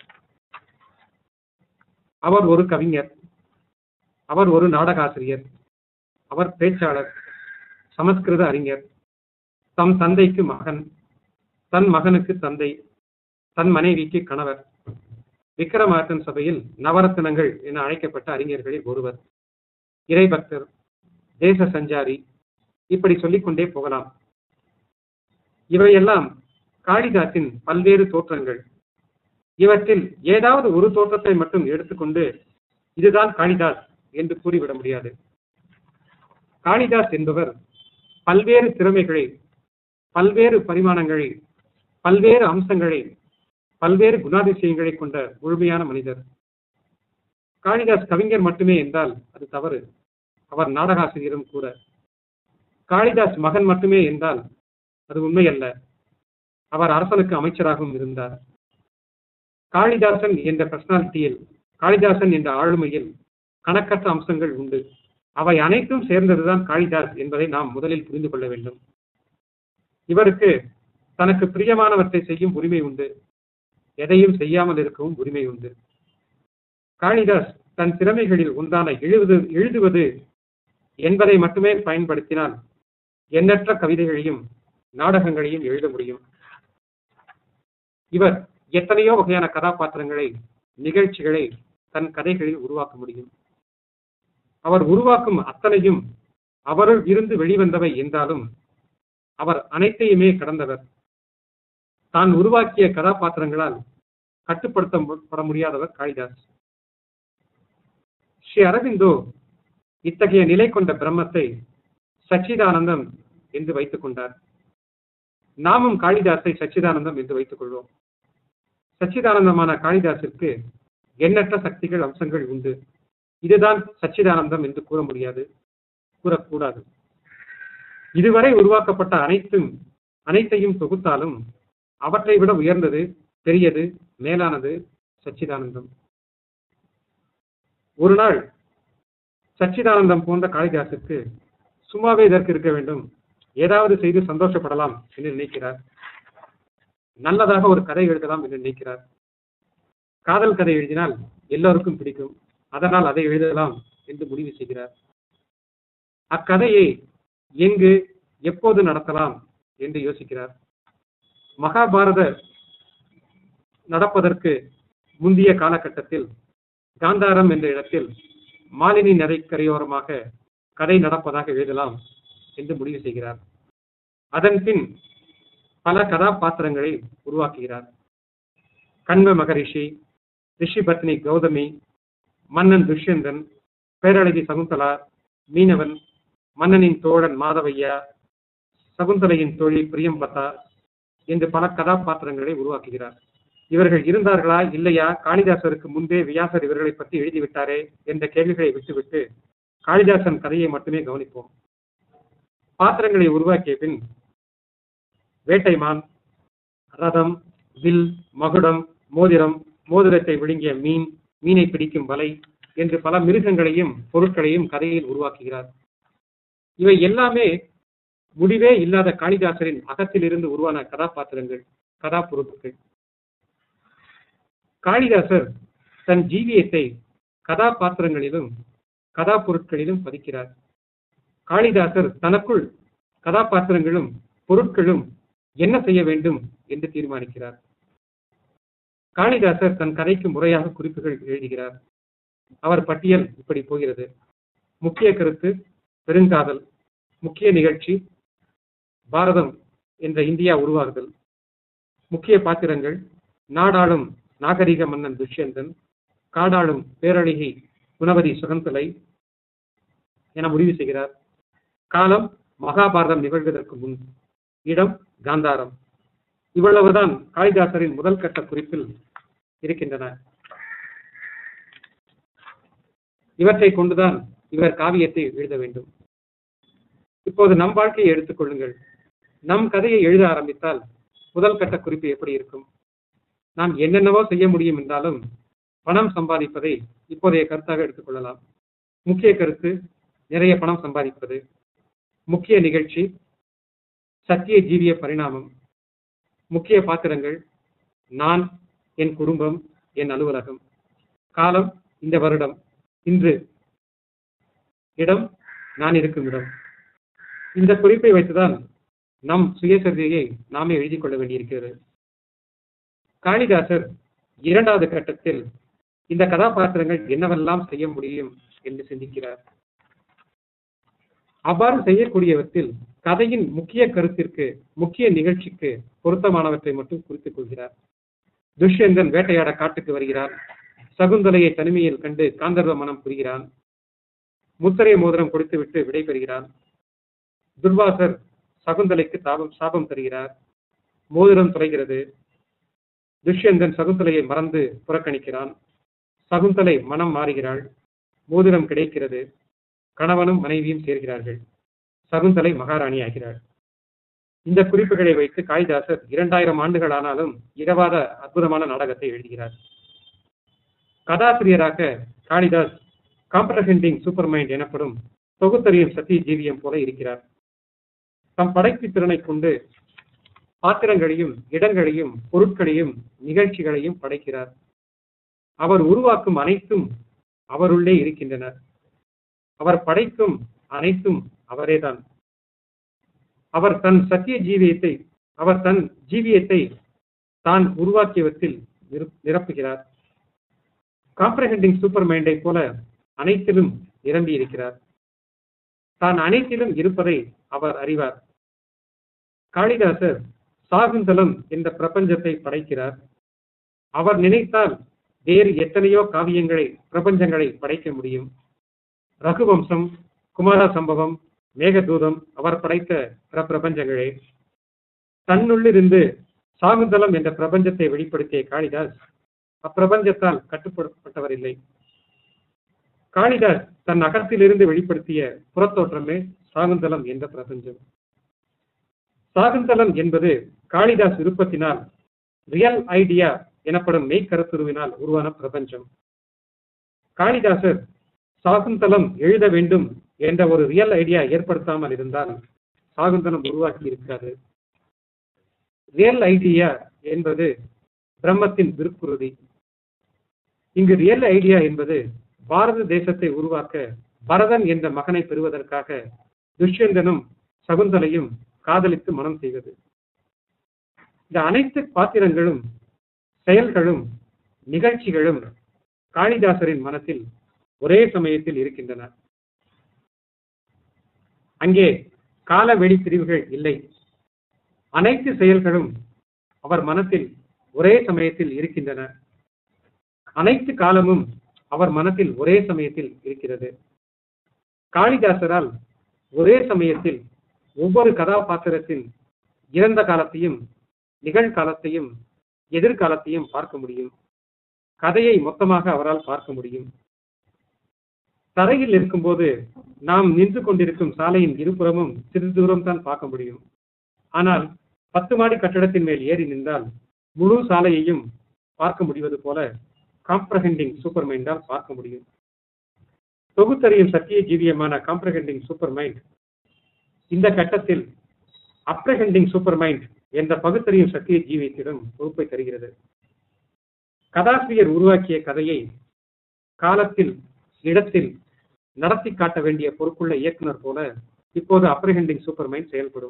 அவர் ஒரு கவிஞர் அவர் ஒரு நாடகாசிரியர் அவர் பேச்சாளர் சமஸ்கிருத அறிஞர் தம் தந்தைக்கு மகன் தன் மகனுக்கு தந்தை தன் மனைவிக்கு கணவர் விக்ரமார்க்கன் சபையில் நவரத்தினங்கள் என அழைக்கப்பட்ட அறிஞர்களில் ஒருவர் இறைபக்தர் தேச சஞ்சாரி இப்படி சொல்லிக்கொண்டே போகலாம் இவையெல்லாம் காளிதாசின் பல்வேறு தோற்றங்கள் இவற்றில் ஏதாவது ஒரு தோற்றத்தை மட்டும் எடுத்துக்கொண்டு இதுதான் காளிதாஸ் என்று கூறிவிட முடியாது காளிதாஸ் என்பவர் பல்வேறு திறமைகளை பல்வேறு பரிமாணங்களை பல்வேறு அம்சங்களை பல்வேறு குணாதிசயங்களை கொண்ட முழுமையான மனிதர் காளிதாஸ் கவிஞர் மட்டுமே என்றால் அது தவறு அவர் நாடகாசிரியரும் கூட காளிதாஸ் மகன் மட்டுமே என்றால் அது உண்மையல்ல அவர் அரசனுக்கு அமைச்சராகவும் இருந்தார் காளிதாசன் என்ற பர்சனாலிட்டியில் காளிதாசன் என்ற ஆளுமையில் கணக்கற்ற அம்சங்கள் உண்டு அவை அனைத்தும் சேர்ந்ததுதான் காளிதாஸ் என்பதை நாம் முதலில் புரிந்து கொள்ள வேண்டும் இவருக்கு தனக்கு பிரியமானவற்றை செய்யும் உரிமை உண்டு எதையும் செய்யாமல் இருக்கவும் உரிமை உண்டு காளிதாஸ் தன் திறமைகளில் ஒன்றான எழுது எழுதுவது என்பதை மட்டுமே பயன்படுத்தினால் எண்ணற்ற கவிதைகளையும் நாடகங்களையும் எழுத முடியும் இவர் எத்தனையோ வகையான கதாபாத்திரங்களை நிகழ்ச்சிகளை தன் கதைகளில் உருவாக்க முடியும் அவர் உருவாக்கும் அத்தனையும் அவருள் இருந்து வெளிவந்தவை என்றாலும் அவர் அனைத்தையுமே கடந்தவர் தான் உருவாக்கிய கதாபாத்திரங்களால் கட்டுப்படுத்தப்பட முடியாதவர் காளிதாஸ் ஸ்ரீ அரவிந்தோ இத்தகைய நிலை கொண்ட பிரம்மத்தை சச்சிதானந்தம் என்று வைத்துக் கொண்டார் நாமும் காளிதாஸை சச்சிதானந்தம் என்று வைத்துக் கொள்வோம் சச்சிதானந்தமான காளிதாசிற்கு எண்ணற்ற சக்திகள் அம்சங்கள் உண்டு இதுதான் சச்சிதானந்தம் என்று கூற முடியாது கூறக்கூடாது இதுவரை உருவாக்கப்பட்ட அனைத்தும் அனைத்தையும் தொகுத்தாலும் அவற்றை விட உயர்ந்தது பெரியது மேலானது சச்சிதானந்தம் ஒரு நாள் சச்சிதானந்தம் போன்ற காளிதாசுக்கு சும்மாவே இதற்கு இருக்க வேண்டும் ஏதாவது செய்து சந்தோஷப்படலாம் என்று நினைக்கிறார் நல்லதாக ஒரு கதை எழுதலாம் என்று நினைக்கிறார் காதல் கதை எழுதினால் எல்லோருக்கும் பிடிக்கும் அதனால் அதை எழுதலாம் என்று முடிவு செய்கிறார் அக்கதையை எங்கு எப்போது நடத்தலாம் என்று யோசிக்கிறார் மகாபாரத நடப்பதற்கு முந்தைய காலகட்டத்தில் காந்தாரம் என்ற இடத்தில் மாலினி நதை கரையோரமாக கதை நடப்பதாக எழுதலாம் என்று முடிவு செய்கிறார் அதன் பின் பல கதாபாத்திரங்களை உருவாக்குகிறார் கண்வ மகரிஷி ரிஷி பத்னி கௌதமி மன்னன் துஷ்யந்தன் பேரழகி சகுந்தலா மீனவன் மன்னனின் தோழன் மாதவையா சகுந்தலையின் தோழி பிரியம்பதா என்று பல கதாபாத்திரங்களை உருவாக்குகிறார் இவர்கள் இருந்தார்களா இல்லையா காளிதாசருக்கு முன்பே வியாசர் இவர்களை பற்றி எழுதிவிட்டாரே என்ற கேள்விகளை விட்டுவிட்டு காளிதாசன் கதையை மட்டுமே கவனிப்போம் பாத்திரங்களை உருவாக்கிய பின் வேட்டைமான் ரதம் வில் மகுடம் மோதிரம் மோதிரத்தை விழுங்கிய மீன் மீனை பிடிக்கும் வலை என்று பல மிருகங்களையும் பொருட்களையும் கதையில் உருவாக்குகிறார் இவை எல்லாமே முடிவே இல்லாத காளிதாசரின் அகத்திலிருந்து உருவான கதாபாத்திரங்கள் கதாபொருட்கள் காளிதாசர் தன் ஜீவியத்தை கதாபாத்திரங்களிலும் கதாபொருட்களிலும் பதிக்கிறார் காளிதாசர் தனக்குள் கதாபாத்திரங்களும் பொருட்களும் என்ன செய்ய வேண்டும் என்று தீர்மானிக்கிறார் காளிதாசர் தன் கதைக்கு முறையாக குறிப்புகள் எழுதுகிறார் அவர் பட்டியல் இப்படி போகிறது முக்கிய கருத்து பெருங்காதல் முக்கிய நிகழ்ச்சி பாரதம் என்ற இந்தியா உருவாகுதல் முக்கிய பாத்திரங்கள் நாடாளும் நாகரிக மன்னன் துஷ்யந்தன் காடாளும் பேரழகி குணவதி சுகந்தலை என முடிவு செய்கிறார் காலம் மகாபாரதம் நிகழ்வதற்கு முன் இடம் காந்தாரம் இவ்வளவுதான் காளிதாசரின் முதல் கட்ட குறிப்பில் இருக்கின்றன இவற்றை கொண்டுதான் இவர் காவியத்தை எழுத வேண்டும் இப்போது நம் வாழ்க்கையை எடுத்துக் கொள்ளுங்கள் நம் கதையை எழுத ஆரம்பித்தால் முதல் கட்ட குறிப்பு எப்படி இருக்கும் நாம் என்னென்னவோ செய்ய முடியும் என்றாலும் பணம் சம்பாதிப்பதை இப்போதைய கருத்தாக எடுத்துக்கொள்ளலாம் முக்கிய கருத்து நிறைய பணம் சம்பாதிப்பது முக்கிய நிகழ்ச்சி சத்திய ஜீவிய பரிணாமம் முக்கிய பாத்திரங்கள் நான் என் குடும்பம் என் அலுவலகம் காலம் இந்த வருடம் இன்று இடம் நான் இருக்கும் இடம் இந்த குறிப்பை வைத்துதான் நம் சுயசரிதையை நாமே எழுதிக் கொள்ள வேண்டியிருக்கிறது காளிதாசர் இரண்டாவது கட்டத்தில் இந்த கதாபாத்திரங்கள் என்னவெல்லாம் செய்ய முடியும் என்று சிந்திக்கிறார் அவ்வாறு செய்யக்கூடியவற்றில் கதையின் முக்கிய கருத்திற்கு முக்கிய நிகழ்ச்சிக்கு பொருத்தமானவற்றை மட்டும் குறித்துக் கொள்கிறார் துஷ்யந்தன் வேட்டையாட காட்டுக்கு வருகிறார் சகுந்தலையை தனிமையில் கண்டு காந்தர்வ மனம் புரிகிறான் முத்திரை மோதிரம் கொடுத்துவிட்டு விடைபெறுகிறான் துர்வாசர் சகுந்தலைக்கு தாபம் சாபம் தருகிறார் மோதிரம் தொலைகிறது துஷ்யந்தன் சகுந்தலையை மறந்து புறக்கணிக்கிறான் சகுந்தலை மனம் மாறுகிறாள் மோதிரம் கிடைக்கிறது கணவனும் மனைவியும் சேர்கிறார்கள் சகுந்தலை மகாராணி ஆகிறாள் இந்த குறிப்புகளை வைத்து காளிதாசர் இரண்டாயிரம் ஆண்டுகள் ஆனாலும் இரவாத அற்புதமான நாடகத்தை எழுதுகிறார் கதாசிரியராக காளிதாஸ் காம்ப்ரஹெண்டிங் சூப்பர் மைண்ட் எனப்படும் தொகுத்தறியும் சத்திய ஜீவியம் போல இருக்கிறார் தம் படைப்பு திறனை கொண்டு பாத்திரங்களையும் இடங்களையும் பொருட்களையும் நிகழ்ச்சிகளையும் படைக்கிறார் அவர் உருவாக்கும் அனைத்தும் அவருள்ளே இருக்கின்றன அவர் படைக்கும் அனைத்தும் அவரேதான் அவர் தன் சத்திய ஜீவியத்தை அவர் தன் ஜீவியத்தை தான் உருவாக்கியவற்றில் நிரப்- நிரப்புகிறார் காம்ப்ரஹெண்டிங் சூப்பர் மைண்டை போல அனைத்திலும் நிரம்பி இருக்கிறார் தான் அனைத்திலும் இருப்பதை அவர் அறிவார் காளிதாசர் சாகுந்தலம் என்ற பிரபஞ்சத்தை படைக்கிறார் அவர் நினைத்தால் வேறு எத்தனையோ காவியங்களை பிரபஞ்சங்களை படைக்க முடியும் ரகுவம்சம் குமார சம்பவம் மேகதூதம் அவர் படைத்த பிற பிரபஞ்சங்களே தன்னுள்ளிருந்து சாகுந்தலம் என்ற பிரபஞ்சத்தை வெளிப்படுத்திய காளிதாஸ் அப்பிரபஞ்சத்தால் கட்டுப்படுத்தப்பட்டவர் இல்லை காளிதாஸ் தன் அகத்திலிருந்து வெளிப்படுத்திய புறத்தோற்றமே சாகுந்தலம் என்ற பிரபஞ்சம் சாகுந்தலம் என்பது காளிதாஸ் விருப்பத்தினால் ரியல் ஐடியா எனப்படும் மெய்க்கருத்துருவினால் உருவான பிரபஞ்சம் காளிதாசர் சாகுந்தலம் எழுத வேண்டும் என்ற ஒரு ரியல் ஐடியா ஏற்படுத்தாமல் இருந்தால் சாகுந்தலம் உருவாக்கி இருக்காது ரியல் ஐடியா என்பது பிரம்மத்தின் விருப்புறுதி இங்கு ரியல் ஐடியா என்பது பாரத தேசத்தை உருவாக்க பரதன் என்ற மகனை பெறுவதற்காக துஷ்யந்தனும் சகுந்தலையும் காதலித்து மனம் செய்வது இந்த அனைத்து பாத்திரங்களும் செயல்களும் நிகழ்ச்சிகளும் காளிதாசரின் மனத்தில் ஒரே சமயத்தில் இருக்கின்றன அங்கே கால வெளிப்பிரிவுகள் இல்லை அனைத்து செயல்களும் அவர் மனத்தில் ஒரே சமயத்தில் இருக்கின்றன அனைத்து காலமும் அவர் மனத்தில் ஒரே சமயத்தில் இருக்கிறது காளிதாசரால் ஒரே சமயத்தில் ஒவ்வொரு கதாபாத்திரத்தின் இறந்த காலத்தையும் நிகழ்காலத்தையும் எதிர்காலத்தையும் பார்க்க முடியும் கதையை மொத்தமாக அவரால் பார்க்க முடியும் தரையில் இருக்கும்போது நாம் நின்று கொண்டிருக்கும் சாலையின் இருபுறமும் சிறிது தூரம் தான் பார்க்க முடியும் ஆனால் பத்து மாடி கட்டடத்தின் மேல் ஏறி நின்றால் முழு சாலையையும் பார்க்க முடிவது போல காம்ப்ரஹெண்டிங் சூப்பர் மைண்டால் பார்க்க முடியும் தொகுத்தறியும் சத்திய ஜீவியமான காம்ப்ரஹெண்டிங் சூப்பர் மைண்ட் இந்த கட்டத்தில் அப்ரஹெண்டிங் சூப்பர் மைண்ட் என்ற பகுத்தறியும் சத்திய ஜீவியத்திடம் பொறுப்பை தருகிறது கதாசிரியர் உருவாக்கிய கதையை காலத்தில் இடத்தில் நடத்தி காட்ட வேண்டிய பொறுப்புள்ள இயக்குனர் போல இப்போது அப்ரஹெண்டிங் சூப்பர் மைண்ட் செயல்படும்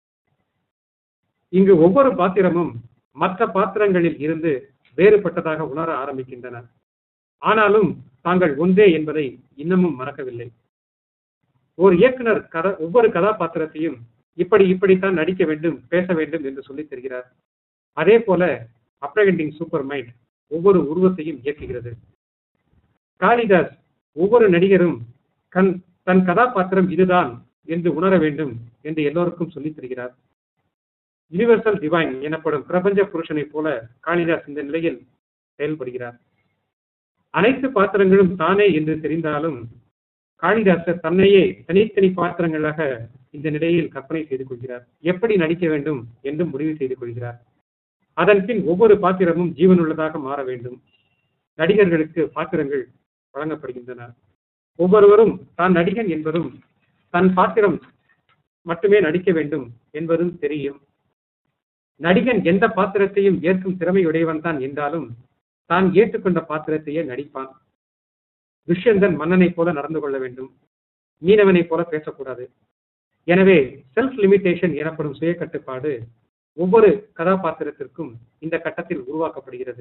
இங்கு ஒவ்வொரு பாத்திரமும் மற்ற பாத்திரங்களில் இருந்து வேறுபட்டதாக உணர ஆரம்பிக்கின்றன ஆனாலும் தாங்கள் ஒன்றே என்பதை இன்னமும் மறக்கவில்லை ஒரு இயக்குனர் கதை ஒவ்வொரு கதாபாத்திரத்தையும் இப்படி இப்படித்தான் நடிக்க வேண்டும் பேச வேண்டும் என்று சொல்லித் தருகிறார் அதே போல அப்ரகண்டிங் சூப்பர் மைண்ட் ஒவ்வொரு உருவத்தையும் இயக்குகிறது காளிதாஸ் ஒவ்வொரு நடிகரும் கண் தன் கதாபாத்திரம் இதுதான் என்று உணர வேண்டும் என்று எல்லோருக்கும் சொல்லித் தருகிறார் யுனிவர்சல் டிவைன் எனப்படும் பிரபஞ்ச புருஷனைப் போல காளிதாஸ் இந்த நிலையில் செயல்படுகிறார் அனைத்து பாத்திரங்களும் தானே என்று தெரிந்தாலும் காளிதாசர் தன்னையே தனித்தனி பாத்திரங்களாக இந்த நிலையில் கற்பனை செய்து கொள்கிறார் எப்படி நடிக்க வேண்டும் என்று முடிவு செய்து கொள்கிறார் அதன் பின் ஒவ்வொரு பாத்திரமும் ஜீவனுள்ளதாக மாற வேண்டும் நடிகர்களுக்கு பாத்திரங்கள் வழங்கப்படுகின்றன ஒவ்வொருவரும் தான் நடிகன் என்பதும் தன் பாத்திரம் மட்டுமே நடிக்க வேண்டும் என்பதும் தெரியும் நடிகன் எந்த பாத்திரத்தையும் ஏற்கும் திறமையுடையவன் தான் என்றாலும் தான் ஏற்றுக்கொண்ட பாத்திரத்தையே நடிப்பான் துஷ்யந்தன் மன்னனைப் போல நடந்து கொள்ள வேண்டும் மீனவனைப் போல பேசக்கூடாது எனவே செல்ஃப் லிமிட்டேஷன் எனப்படும் சுய கட்டுப்பாடு ஒவ்வொரு கதாபாத்திரத்திற்கும் இந்த கட்டத்தில் உருவாக்கப்படுகிறது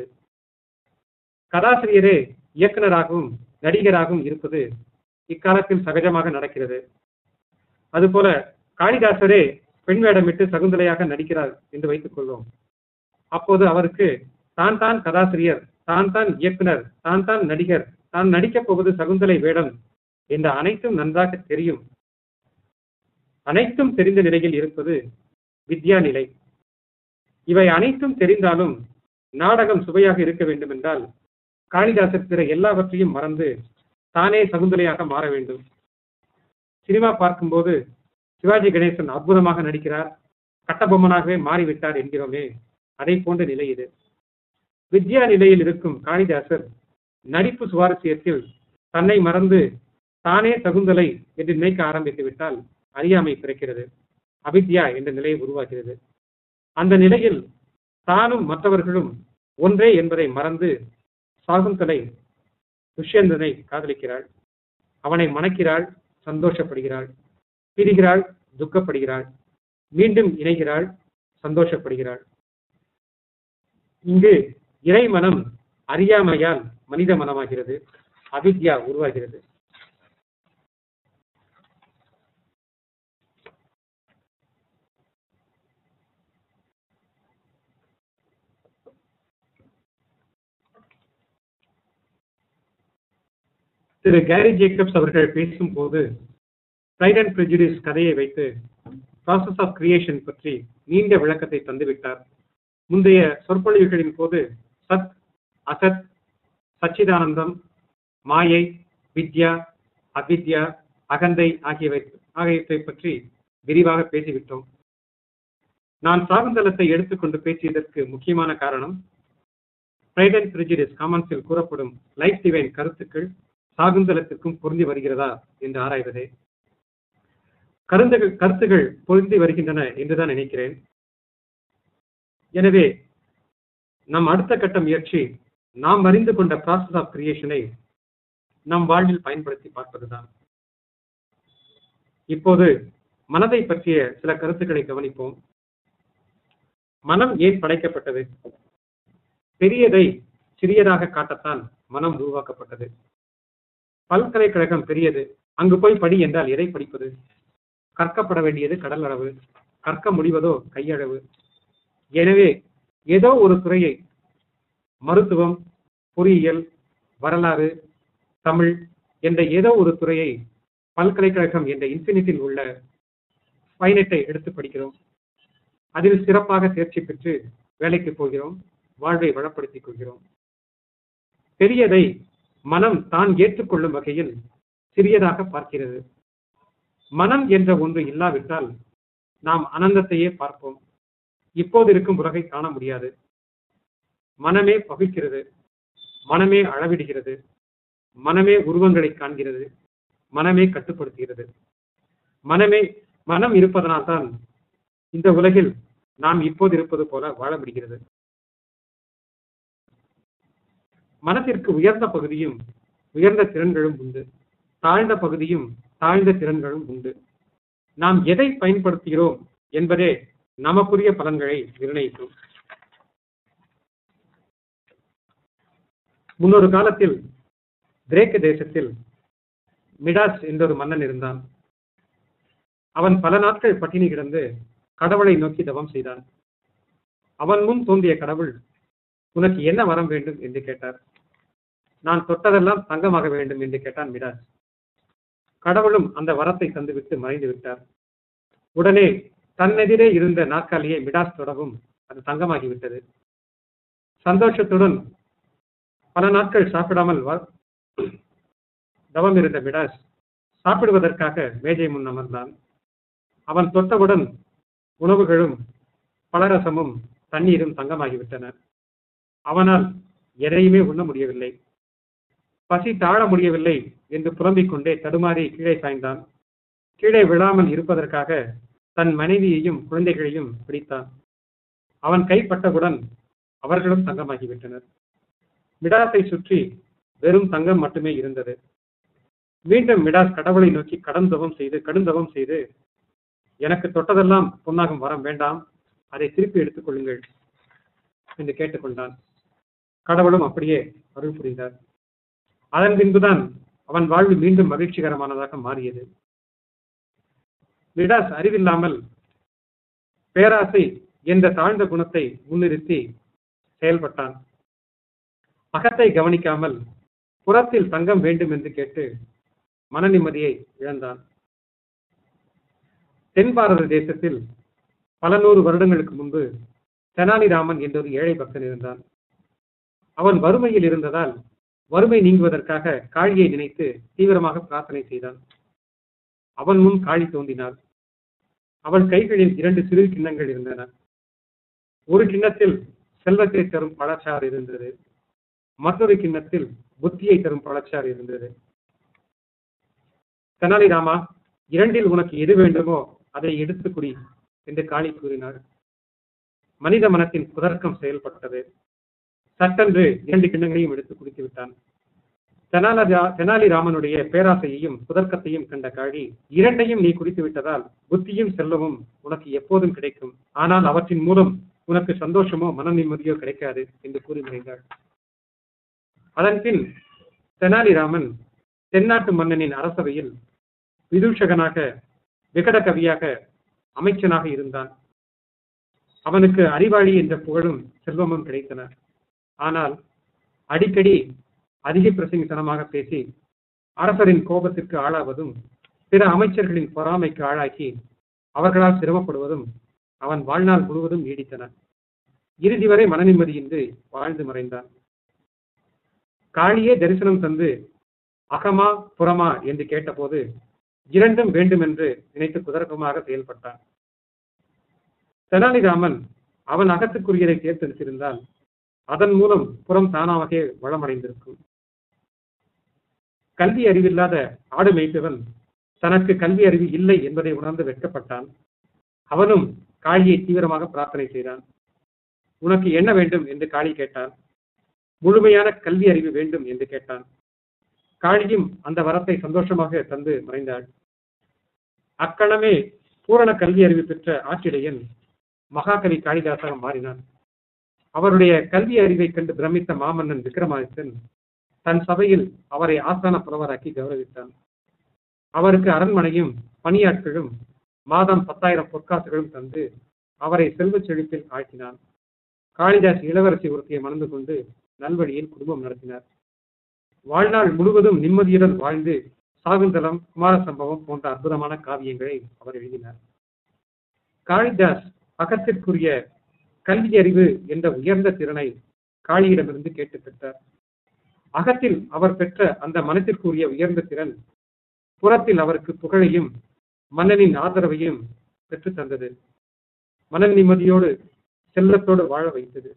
கதாசிரியரே இயக்குனராகவும் நடிகராகவும் இருப்பது இக்காலத்தில் சகஜமாக நடக்கிறது அதுபோல காளிதாசரே பெண் வேடமிட்டு சகுந்தலையாக நடிக்கிறார் என்று வைத்துக் கொள்வோம் அப்போது அவருக்கு தான் தான் கதாசிரியர் தான் தான் இயக்குனர் தான் தான் நடிகர் தான் நடிக்கப் போவது சகுந்தலை வேடம் என்ற அனைத்தும் நன்றாக தெரியும் அனைத்தும் தெரிந்த நிலையில் இருப்பது வித்யா நிலை இவை அனைத்தும் தெரிந்தாலும் நாடகம் சுவையாக இருக்க வேண்டும் என்றால் காளிதாசர் பிற எல்லாவற்றையும் மறந்து தானே சகுந்தலையாக மாற வேண்டும் சினிமா பார்க்கும்போது சிவாஜி கணேசன் அற்புதமாக நடிக்கிறார் கட்டபொம்மனாகவே மாறிவிட்டார் என்கிறோமே அதை போன்ற நிலை இது வித்யா நிலையில் இருக்கும் காளிதாசர் நடிப்பு சுவாரஸ்யத்தில் தன்னை மறந்து தானே சகுந்தலை என்று நினைக்க ஆரம்பித்து விட்டால் அறியாமை பிறக்கிறது அவித்யா என்ற நிலையை உருவாகிறது அந்த நிலையில் தானும் மற்றவர்களும் ஒன்றே என்பதை மறந்து சாகுந்தலை துஷ்யந்தனை காதலிக்கிறாள் அவனை மணக்கிறாள் சந்தோஷப்படுகிறாள் பிரிகிறாள் துக்கப்படுகிறாள் மீண்டும் இணைகிறாள் சந்தோஷப்படுகிறாள் இங்கு இறை மனம் அறியாமையால் மனித மனமாகிறது அவித்யா உருவாகிறது திரு கேரி ஜேக்கப்ஸ் அவர்கள் பேசும்போது ப்ரைட் அண்ட் ப்ரெஜுடிஸ் கதையை வைத்து ப்ராசஸ் ஆஃப் கிரியேஷன் பற்றி நீண்ட விளக்கத்தை தந்துவிட்டார் முந்தைய சொற்பொழிவுகளின் போது சத் அசத் சச்சிதானந்தம் மாயை வித்யா அவித்யா அகந்தை ஆகியவை ஆகியவற்றை பற்றி விரிவாக பேசிவிட்டோம் நான் சாகுந்தலத்தை எடுத்துக்கொண்டு பேசியதற்கு முக்கியமான காரணம் ப்ரைட் அண்ட் ப்ரிஜிடிஸ் காமன்ஸில் கூறப்படும் லைஃப் டிவைன் கருத்துக்கள் சாகுந்தலத்திற்கும் பொருந்தி வருகிறதா என்று ஆராய்வதே கருந்துகள் கருத்துகள் பொருந்தி வருகின்றன என்றுதான் நினைக்கிறேன் எனவே நம் அடுத்த கட்ட முயற்சி நாம் அறிந்து கொண்ட ப்ராசஸ் ஆஃப் கிரியேஷனை நம் வாழ்வில் பயன்படுத்தி பார்ப்பதுதான் இப்போது மனதை பற்றிய சில கருத்துக்களை கவனிப்போம் மனம் ஏன் படைக்கப்பட்டது பெரியதை சிறியதாக காட்டத்தான் மனம் உருவாக்கப்பட்டது பல்கலைக்கழகம் பெரியது அங்கு போய் படி என்றால் எதை படிப்பது கற்கப்பட வேண்டியது கடல் அளவு கற்க முடிவதோ கையளவு எனவே ஏதோ ஒரு துறையை மருத்துவம் பொறியியல் வரலாறு தமிழ் என்ற ஏதோ ஒரு துறையை பல்கலைக்கழகம் என்ற இன்ஃபினிட்டில் உள்ள பைனட்டை எடுத்து படிக்கிறோம் அதில் சிறப்பாக தேர்ச்சி பெற்று வேலைக்கு போகிறோம் வாழ்வை வளப்படுத்திக் கொள்கிறோம் பெரியதை மனம் தான் ஏற்றுக்கொள்ளும் வகையில் சிறியதாக பார்க்கிறது மனம் என்ற ஒன்று இல்லாவிட்டால் நாம் அனந்தத்தையே பார்ப்போம் இப்போது இருக்கும் உலகை காண முடியாது மனமே பகுக்கிறது மனமே அளவிடுகிறது மனமே உருவங்களை காண்கிறது மனமே கட்டுப்படுத்துகிறது மனமே மனம் இருப்பதனால்தான் இந்த உலகில் நாம் இப்போது இருப்பது போல வாழ முடிகிறது மனத்திற்கு உயர்ந்த பகுதியும் உயர்ந்த திறன்களும் உண்டு தாழ்ந்த பகுதியும் தாழ்ந்த திறன்களும் உண்டு நாம் எதை பயன்படுத்துகிறோம் என்பதே நமக்குரிய பலன்களை நிர்ணயிக்கும் முன்னொரு காலத்தில் கிரேக்க தேசத்தில் மிடாஸ் என்றொரு மன்னன் இருந்தான் அவன் பல நாட்கள் பட்டினி கிடந்து கடவுளை நோக்கி தவம் செய்தான் அவன் முன் தோன்றிய கடவுள் உனக்கு என்ன வரம் வேண்டும் என்று கேட்டார் நான் தொட்டதெல்லாம் தங்கமாக வேண்டும் என்று கேட்டான் மிடாஸ் கடவுளும் அந்த வரத்தை தந்துவிட்டு மறைந்து விட்டார் உடனே தன்னெதிரே இருந்த நாற்காலியை மிடாஸ் தொடவும் அது தங்கமாகிவிட்டது சந்தோஷத்துடன் பல நாட்கள் சாப்பிடாமல் தவம் இருந்த மிடாஸ் சாப்பிடுவதற்காக மேஜை முன் அமர்ந்தான் அவன் தொட்டவுடன் உணவுகளும் பலரசமும் தண்ணீரும் தங்கமாகிவிட்டன அவனால் எதையுமே உண்ண முடியவில்லை பசி தாழ முடியவில்லை என்று புலம்பிக் கொண்டே தடுமாறி கீழே சாய்ந்தான் கீழே விழாமல் இருப்பதற்காக தன் மனைவியையும் குழந்தைகளையும் பிடித்தான் அவன் கைப்பட்டவுடன் அவர்களும் தங்கமாகிவிட்டனர் மிடாஸை சுற்றி வெறும் தங்கம் மட்டுமே இருந்தது மீண்டும் மிடாஸ் கடவுளை நோக்கி கடன் தவம் செய்து கடுந்தவம் செய்து எனக்கு தொட்டதெல்லாம் பொன்னாகும் வரம் வேண்டாம் அதை திருப்பி எடுத்துக் கொள்ளுங்கள் என்று கேட்டுக்கொண்டான் கடவுளும் அப்படியே அருள் புரிந்தார் அதன் பின்புதான் அவன் வாழ்வு மீண்டும் மகிழ்ச்சிகரமானதாக மாறியது மிடாஸ் அறிவில்லாமல் பேராசை என்ற தாழ்ந்த குணத்தை முன்னிறுத்தி செயல்பட்டான் அகத்தை கவனிக்காமல் புறத்தில் தங்கம் வேண்டும் என்று கேட்டு மன நிம்மதியை இழந்தான் தென் பாரத தேசத்தில் பல நூறு வருடங்களுக்கு முன்பு தெனாலிராமன் என்ற ஒரு ஏழை பக்தன் இருந்தான் அவன் வறுமையில் இருந்ததால் வறுமை நீங்குவதற்காக காளியை நினைத்து தீவிரமாக பிரார்த்தனை செய்தான் அவன் முன் காளி தோன்றினாள் அவள் கைகளில் இரண்டு சிறு கிண்ணங்கள் இருந்தன ஒரு கிண்ணத்தில் செல்வத்தை தரும் பழச்சாறு இருந்தது மற்றொரு கிண்ணத்தில் புத்தியை தரும் பழச்சாறு இருந்தது தெனாலிராமா இரண்டில் உனக்கு எது வேண்டுமோ அதை எடுத்து குடி என்று காளி கூறினார் மனித மனத்தின் புதர்க்கம் செயல்பட்டது சட்டென்று இரண்டு கிண்ணங்களையும் எடுத்து குடித்து விட்டான் தெனாலஜா தெனாலிராமனுடைய பேராசையையும் புதர்க்கத்தையும் கண்ட காளி இரண்டையும் நீ குடித்து விட்டதால் புத்தியும் செல்வமும் உனக்கு எப்போதும் கிடைக்கும் ஆனால் அவற்றின் மூலம் உனக்கு சந்தோஷமோ மன நிம்மதியோ கிடைக்காது என்று கூறி மறைந்தாள் அதன் பின் தெனாலிராமன் தென்னாட்டு மன்னனின் அரசவையில் விதூஷகனாக விகட கவியாக அமைச்சனாக இருந்தான் அவனுக்கு அறிவாளி என்ற புகழும் செல்வமும் கிடைத்தன ஆனால் அடிக்கடி அதிக பிரசங்கித்தனமாக பேசி அரசரின் கோபத்திற்கு ஆளாவதும் பிற அமைச்சர்களின் பொறாமைக்கு ஆளாக்கி அவர்களால் சிரமப்படுவதும் அவன் வாழ்நாள் முழுவதும் நீடித்தன இறுதி வரை மனநிம்மதியின்றி வாழ்ந்து மறைந்தான் காளியே தரிசனம் தந்து அகமா புறமா என்று கேட்டபோது இரண்டும் வேண்டும் என்று நினைத்து குதர்க்கமாக செயல்பட்டான் தெனாலிராமன் அவன் அகத்துக்குரியதை தேர்ந்தெடுத்திருந்தால் அதன் மூலம் புறம் தானாகவே வளமடைந்திருக்கும் கல்வி அறிவில்லாத ஆடு மேய்ப்பவன் தனக்கு கல்வி அறிவு இல்லை என்பதை உணர்ந்து வெட்கப்பட்டான் அவனும் காளியை தீவிரமாக பிரார்த்தனை செய்தான் உனக்கு என்ன வேண்டும் என்று காளி கேட்டான் முழுமையான கல்வி அறிவு வேண்டும் என்று கேட்டான் காளியும் அந்த வரத்தை சந்தோஷமாக தந்து மறைந்தாள் அக்கணமே பூரண கல்வி அறிவு பெற்ற ஆற்றிடையன் மகாகவி காளிதாசாக மாறினான் அவருடைய கல்வி அறிவை கண்டு பிரமித்த மாமன்னன் விக்ரமாதித்தன் தன் சபையில் அவரை ஆஸ்தான புலவராக்கி கௌரவித்தான் அவருக்கு அரண்மனையும் பணியாட்களும் மாதம் பத்தாயிரம் பொற்காசுகளும் தந்து அவரை செல்வச் செழிப்பில் ஆழ்த்தினான் காளிதாஸ் இளவரசி ஒருத்தியை மணந்து கொண்டு நல்வழியில் குடும்பம் நடத்தினார் வாழ்நாள் முழுவதும் நிம்மதியுடன் வாழ்ந்து சாகுந்தலம் குமார சம்பவம் போன்ற அற்புதமான காவியங்களை அவர் எழுதினார் காளிதாஸ் அகத்திற்குரிய கல்வி அறிவு என்ற உயர்ந்த திறனை காளியிடமிருந்து கேட்டு பெற்றார் அகத்தில் அவர் பெற்ற அந்த மனத்திற்குரிய உயர்ந்த திறன் புறத்தில் அவருக்கு புகழையும் மன்னனின் ஆதரவையும் பெற்று தந்தது மன நிம்மதியோடு செல்லத்தோடு வாழ வைத்தது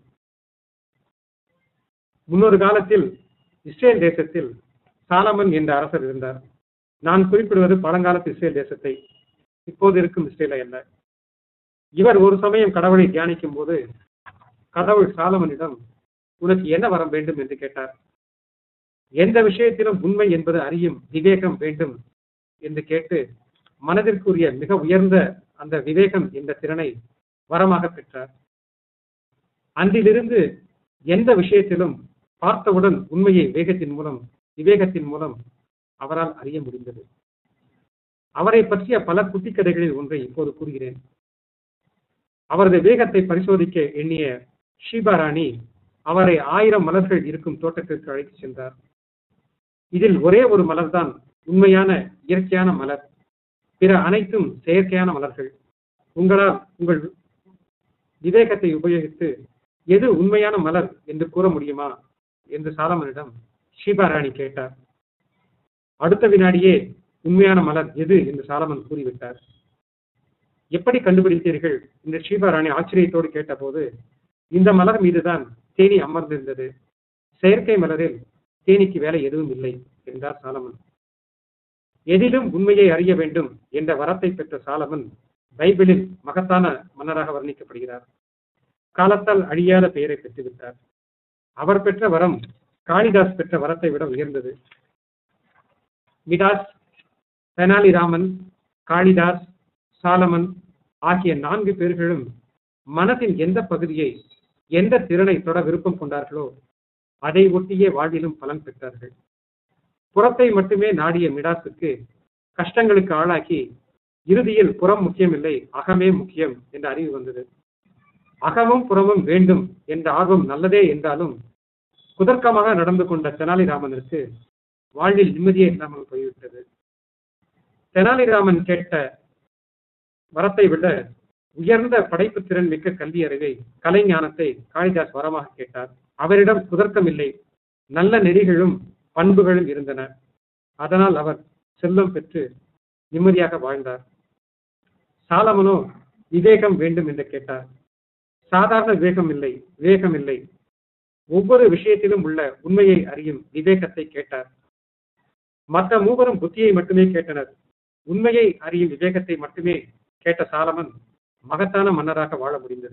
முன்னொரு காலத்தில் இஸ்ரேல் தேசத்தில் சாலமன் என்ற அரசர் இருந்தார் நான் குறிப்பிடுவது பழங்காலத்து இஸ்ரேல் தேசத்தை இப்போது இருக்கும் இஸ்ரேலை அல்ல இவர் ஒரு சமயம் கடவுளை தியானிக்கும் போது கடவுள் சாலமனிடம் உனக்கு என்ன வரம் வேண்டும் என்று கேட்டார் எந்த விஷயத்திலும் உண்மை என்பது அறியும் விவேகம் வேண்டும் என்று கேட்டு மனதிற்குரிய மிக உயர்ந்த அந்த விவேகம் என்ற திறனை வரமாக பெற்றார் அன்றிலிருந்து எந்த விஷயத்திலும் பார்த்தவுடன் உண்மையை வேகத்தின் மூலம் விவேகத்தின் மூலம் அவரால் அறிய முடிந்தது அவரை பற்றிய பல குட்டி கதைகளில் ஒன்றை இப்போது கூறுகிறேன் அவரது வேகத்தை பரிசோதிக்க எண்ணிய ஷீபா ராணி அவரை ஆயிரம் மலர்கள் இருக்கும் தோட்டத்திற்கு அழைத்து சென்றார் இதில் ஒரே ஒரு மலர்தான் உண்மையான இயற்கையான மலர் பிற அனைத்தும் செயற்கையான மலர்கள் உங்களால் உங்கள் விவேகத்தை உபயோகித்து எது உண்மையான மலர் என்று கூற முடியுமா என்று சாலமனிடம் ஷீபாராணி கேட்டார் அடுத்த வினாடியே உண்மையான மலர் எது என்று சாலமன் கூறிவிட்டார் எப்படி கண்டுபிடித்தீர்கள் என்று ஷீபாராணி ஆச்சரியத்தோடு கேட்டபோது இந்த மலர் மீதுதான் தேனி அமர்ந்திருந்தது செயற்கை மலரில் தேனிக்கு வேலை எதுவும் இல்லை என்றார் சாலமன் எதிலும் உண்மையை அறிய வேண்டும் என்ற வரத்தை பெற்ற சாலமன் பைபிளில் மகத்தான மன்னராக வர்ணிக்கப்படுகிறார் காலத்தால் அழியாத பெயரை பெற்றுவிட்டார் அவர் பெற்ற வரம் காளிதாஸ் பெற்ற வரத்தை விட உயர்ந்தது மிடாஸ் தெனாலிராமன் காளிதாஸ் சாலமன் ஆகிய நான்கு பேர்களும் மனத்தின் எந்த பகுதியை எந்த திறனை தொட விருப்பம் கொண்டார்களோ அதை ஒட்டியே வாழ்விலும் பலன் பெற்றார்கள் புறத்தை மட்டுமே நாடிய மிடாஸுக்கு கஷ்டங்களுக்கு ஆளாக்கி இறுதியில் புறம் முக்கியமில்லை அகமே முக்கியம் என்ற அறிவு வந்தது அகமும் புறமும் வேண்டும் என்ற ஆர்வம் நல்லதே என்றாலும் குதர்க்கமாக நடந்து கொண்ட தெனாலிராமனிற்கு வாழ்வில் நிம்மதியே இல்லாமல் போய்விட்டது தெனாலிராமன் கேட்ட வரத்தை விட உயர்ந்த படைப்பு திறன் மிக்க கல்வி அறிவை கலைஞானத்தை காளிதாஸ் வரமாக கேட்டார் அவரிடம் குதர்க்கம் இல்லை நல்ல நெறிகளும் பண்புகளும் இருந்தன அதனால் அவர் செல்வம் பெற்று நிம்மதியாக வாழ்ந்தார் சாலமனோ விவேகம் வேண்டும் என்று கேட்டார் சாதாரண விவேகம் இல்லை விவேகம் இல்லை ஒவ்வொரு விஷயத்திலும் உள்ள உண்மையை அறியும் விவேகத்தை கேட்டார் மற்ற மூவரும் புத்தியை மட்டுமே கேட்டனர் உண்மையை அறியும் விவேகத்தை மட்டுமே கேட்ட சாலமன் மகத்தான மன்னராக வாழ முடிந்தது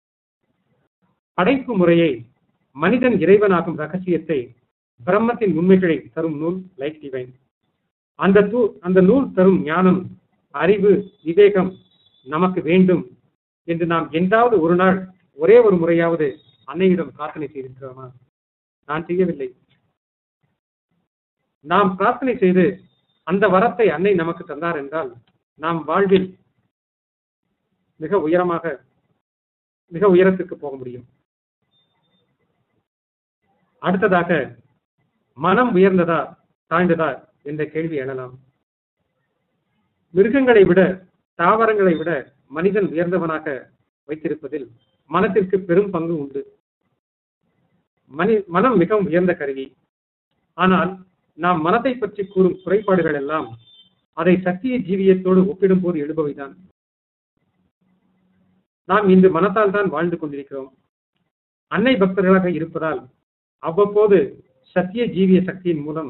படைப்பு முறையை மனிதன் இறைவனாகும் ரகசியத்தை பிரம்மத்தின் உண்மைகளை தரும் நூல் லைக் டிவைன் அந்த தூ அந்த நூல் தரும் ஞானம் அறிவு விவேகம் நமக்கு வேண்டும் என்று நாம் என்றாவது ஒரு நாள் ஒரே ஒரு முறையாவது அன்னையிடம் பிரார்த்தனை செய்திருக்கிறோமா நான் செய்யவில்லை நாம் பிரார்த்தனை செய்து அந்த வரத்தை அன்னை நமக்கு தந்தார் என்றால் நாம் வாழ்வில் மிக உயரமாக மிக உயரத்துக்கு போக முடியும் அடுத்ததாக மனம் உயர்ந்ததா தாழ்ந்ததா என்ற கேள்வி எழலாம் மிருகங்களை விட தாவரங்களை விட மனிதன் உயர்ந்தவனாக வைத்திருப்பதில் மனத்திற்கு பெரும் பங்கு உண்டு மனி மனம் மிகவும் உயர்ந்த கருவி ஆனால் நாம் மனத்தை பற்றி கூறும் குறைபாடுகள் எல்லாம் அதை சத்திய ஜீவியத்தோடு ஒப்பிடும்போது எழுபவைதான் நாம் இன்று மனத்தால் தான் வாழ்ந்து கொண்டிருக்கிறோம் அன்னை பக்தர்களாக இருப்பதால் அவ்வப்போது சத்திய ஜீவிய சக்தியின் மூலம்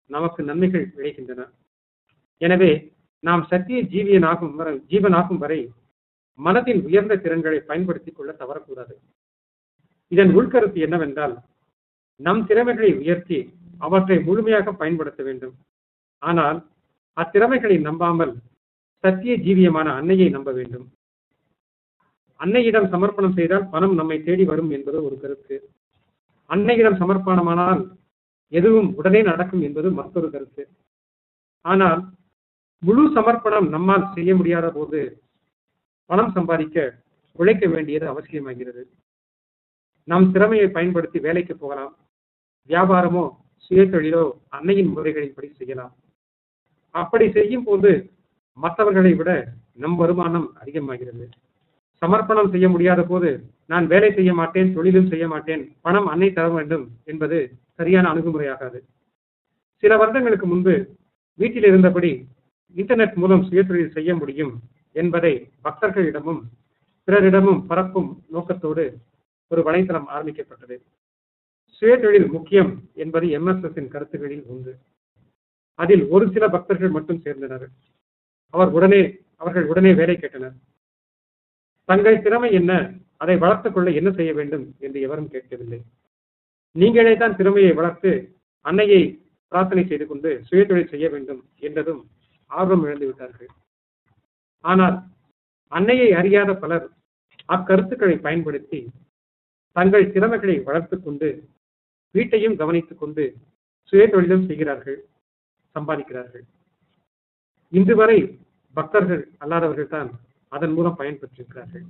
நமக்கு நன்மைகள் விளைகின்றன எனவே நாம் சத்திய ஜீவியனாகும் வரை ஜீவனாகும் வரை மனதின் உயர்ந்த திறன்களை பயன்படுத்திக் கொள்ள தவறக்கூடாது இதன் உள்கருத்து என்னவென்றால் நம் திறமைகளை உயர்த்தி அவற்றை முழுமையாக பயன்படுத்த வேண்டும் ஆனால் அத்திறமைகளை நம்பாமல் சத்திய ஜீவியமான அன்னையை நம்ப வேண்டும் அன்னையிடம் சமர்ப்பணம் செய்தால் பணம் நம்மை தேடி வரும் என்பது ஒரு கருத்து அன்னையிடம் சமர்ப்பணமானால் எதுவும் உடனே நடக்கும் என்பது மற்றொரு கருத்து ஆனால் முழு சமர்ப்பணம் நம்மால் செய்ய முடியாத போது பணம் சம்பாதிக்க உழைக்க வேண்டியது அவசியமாகிறது நம் திறமையை பயன்படுத்தி வேலைக்கு போகலாம் வியாபாரமோ சுயதொழிலோ அன்னையின் முறைகளின்படி செய்யலாம் அப்படி செய்யும் போது மற்றவர்களை விட நம் வருமானம் அதிகமாகிறது சமர்ப்பணம் செய்ய முடியாத போது நான் வேலை செய்ய மாட்டேன் தொழிலும் செய்ய மாட்டேன் பணம் அன்னை தர வேண்டும் என்பது சரியான அணுகுமுறையாகாது சில வருடங்களுக்கு முன்பு வீட்டில் இருந்தபடி இன்டர்நெட் மூலம் சுயதொழில் செய்ய முடியும் என்பதை பக்தர்களிடமும் பிறரிடமும் பரப்பும் நோக்கத்தோடு ஒரு வலைத்தளம் ஆரம்பிக்கப்பட்டது சுயதொழில் முக்கியம் என்பது எம்எஸ்எஸ் இன் கருத்துகளில் உண்டு அதில் ஒரு சில பக்தர்கள் மட்டும் சேர்ந்தனர் அவர் உடனே அவர்கள் உடனே வேலை கேட்டனர் தங்கள் திறமை என்ன அதை வளர்த்துக் கொள்ள என்ன செய்ய வேண்டும் என்று எவரும் கேட்கவில்லை நீங்களே தான் திறமையை வளர்த்து அன்னையை பிரார்த்தனை செய்து கொண்டு சுயதொழில் செய்ய வேண்டும் என்றதும் ஆர்வம் இழந்து விட்டார்கள் ஆனால் அன்னையை அறியாத பலர் அக்கருத்துக்களை பயன்படுத்தி தங்கள் திறமைகளை வளர்த்துக் கொண்டு வீட்டையும் கவனித்துக் கொண்டு சுயதொழிலும் செய்கிறார்கள் சம்பாதிக்கிறார்கள் இன்று வரை பக்தர்கள் அல்லாதவர்கள் தான் அதன் மூலம் பயன்பெற்றிருக்கிறார்கள்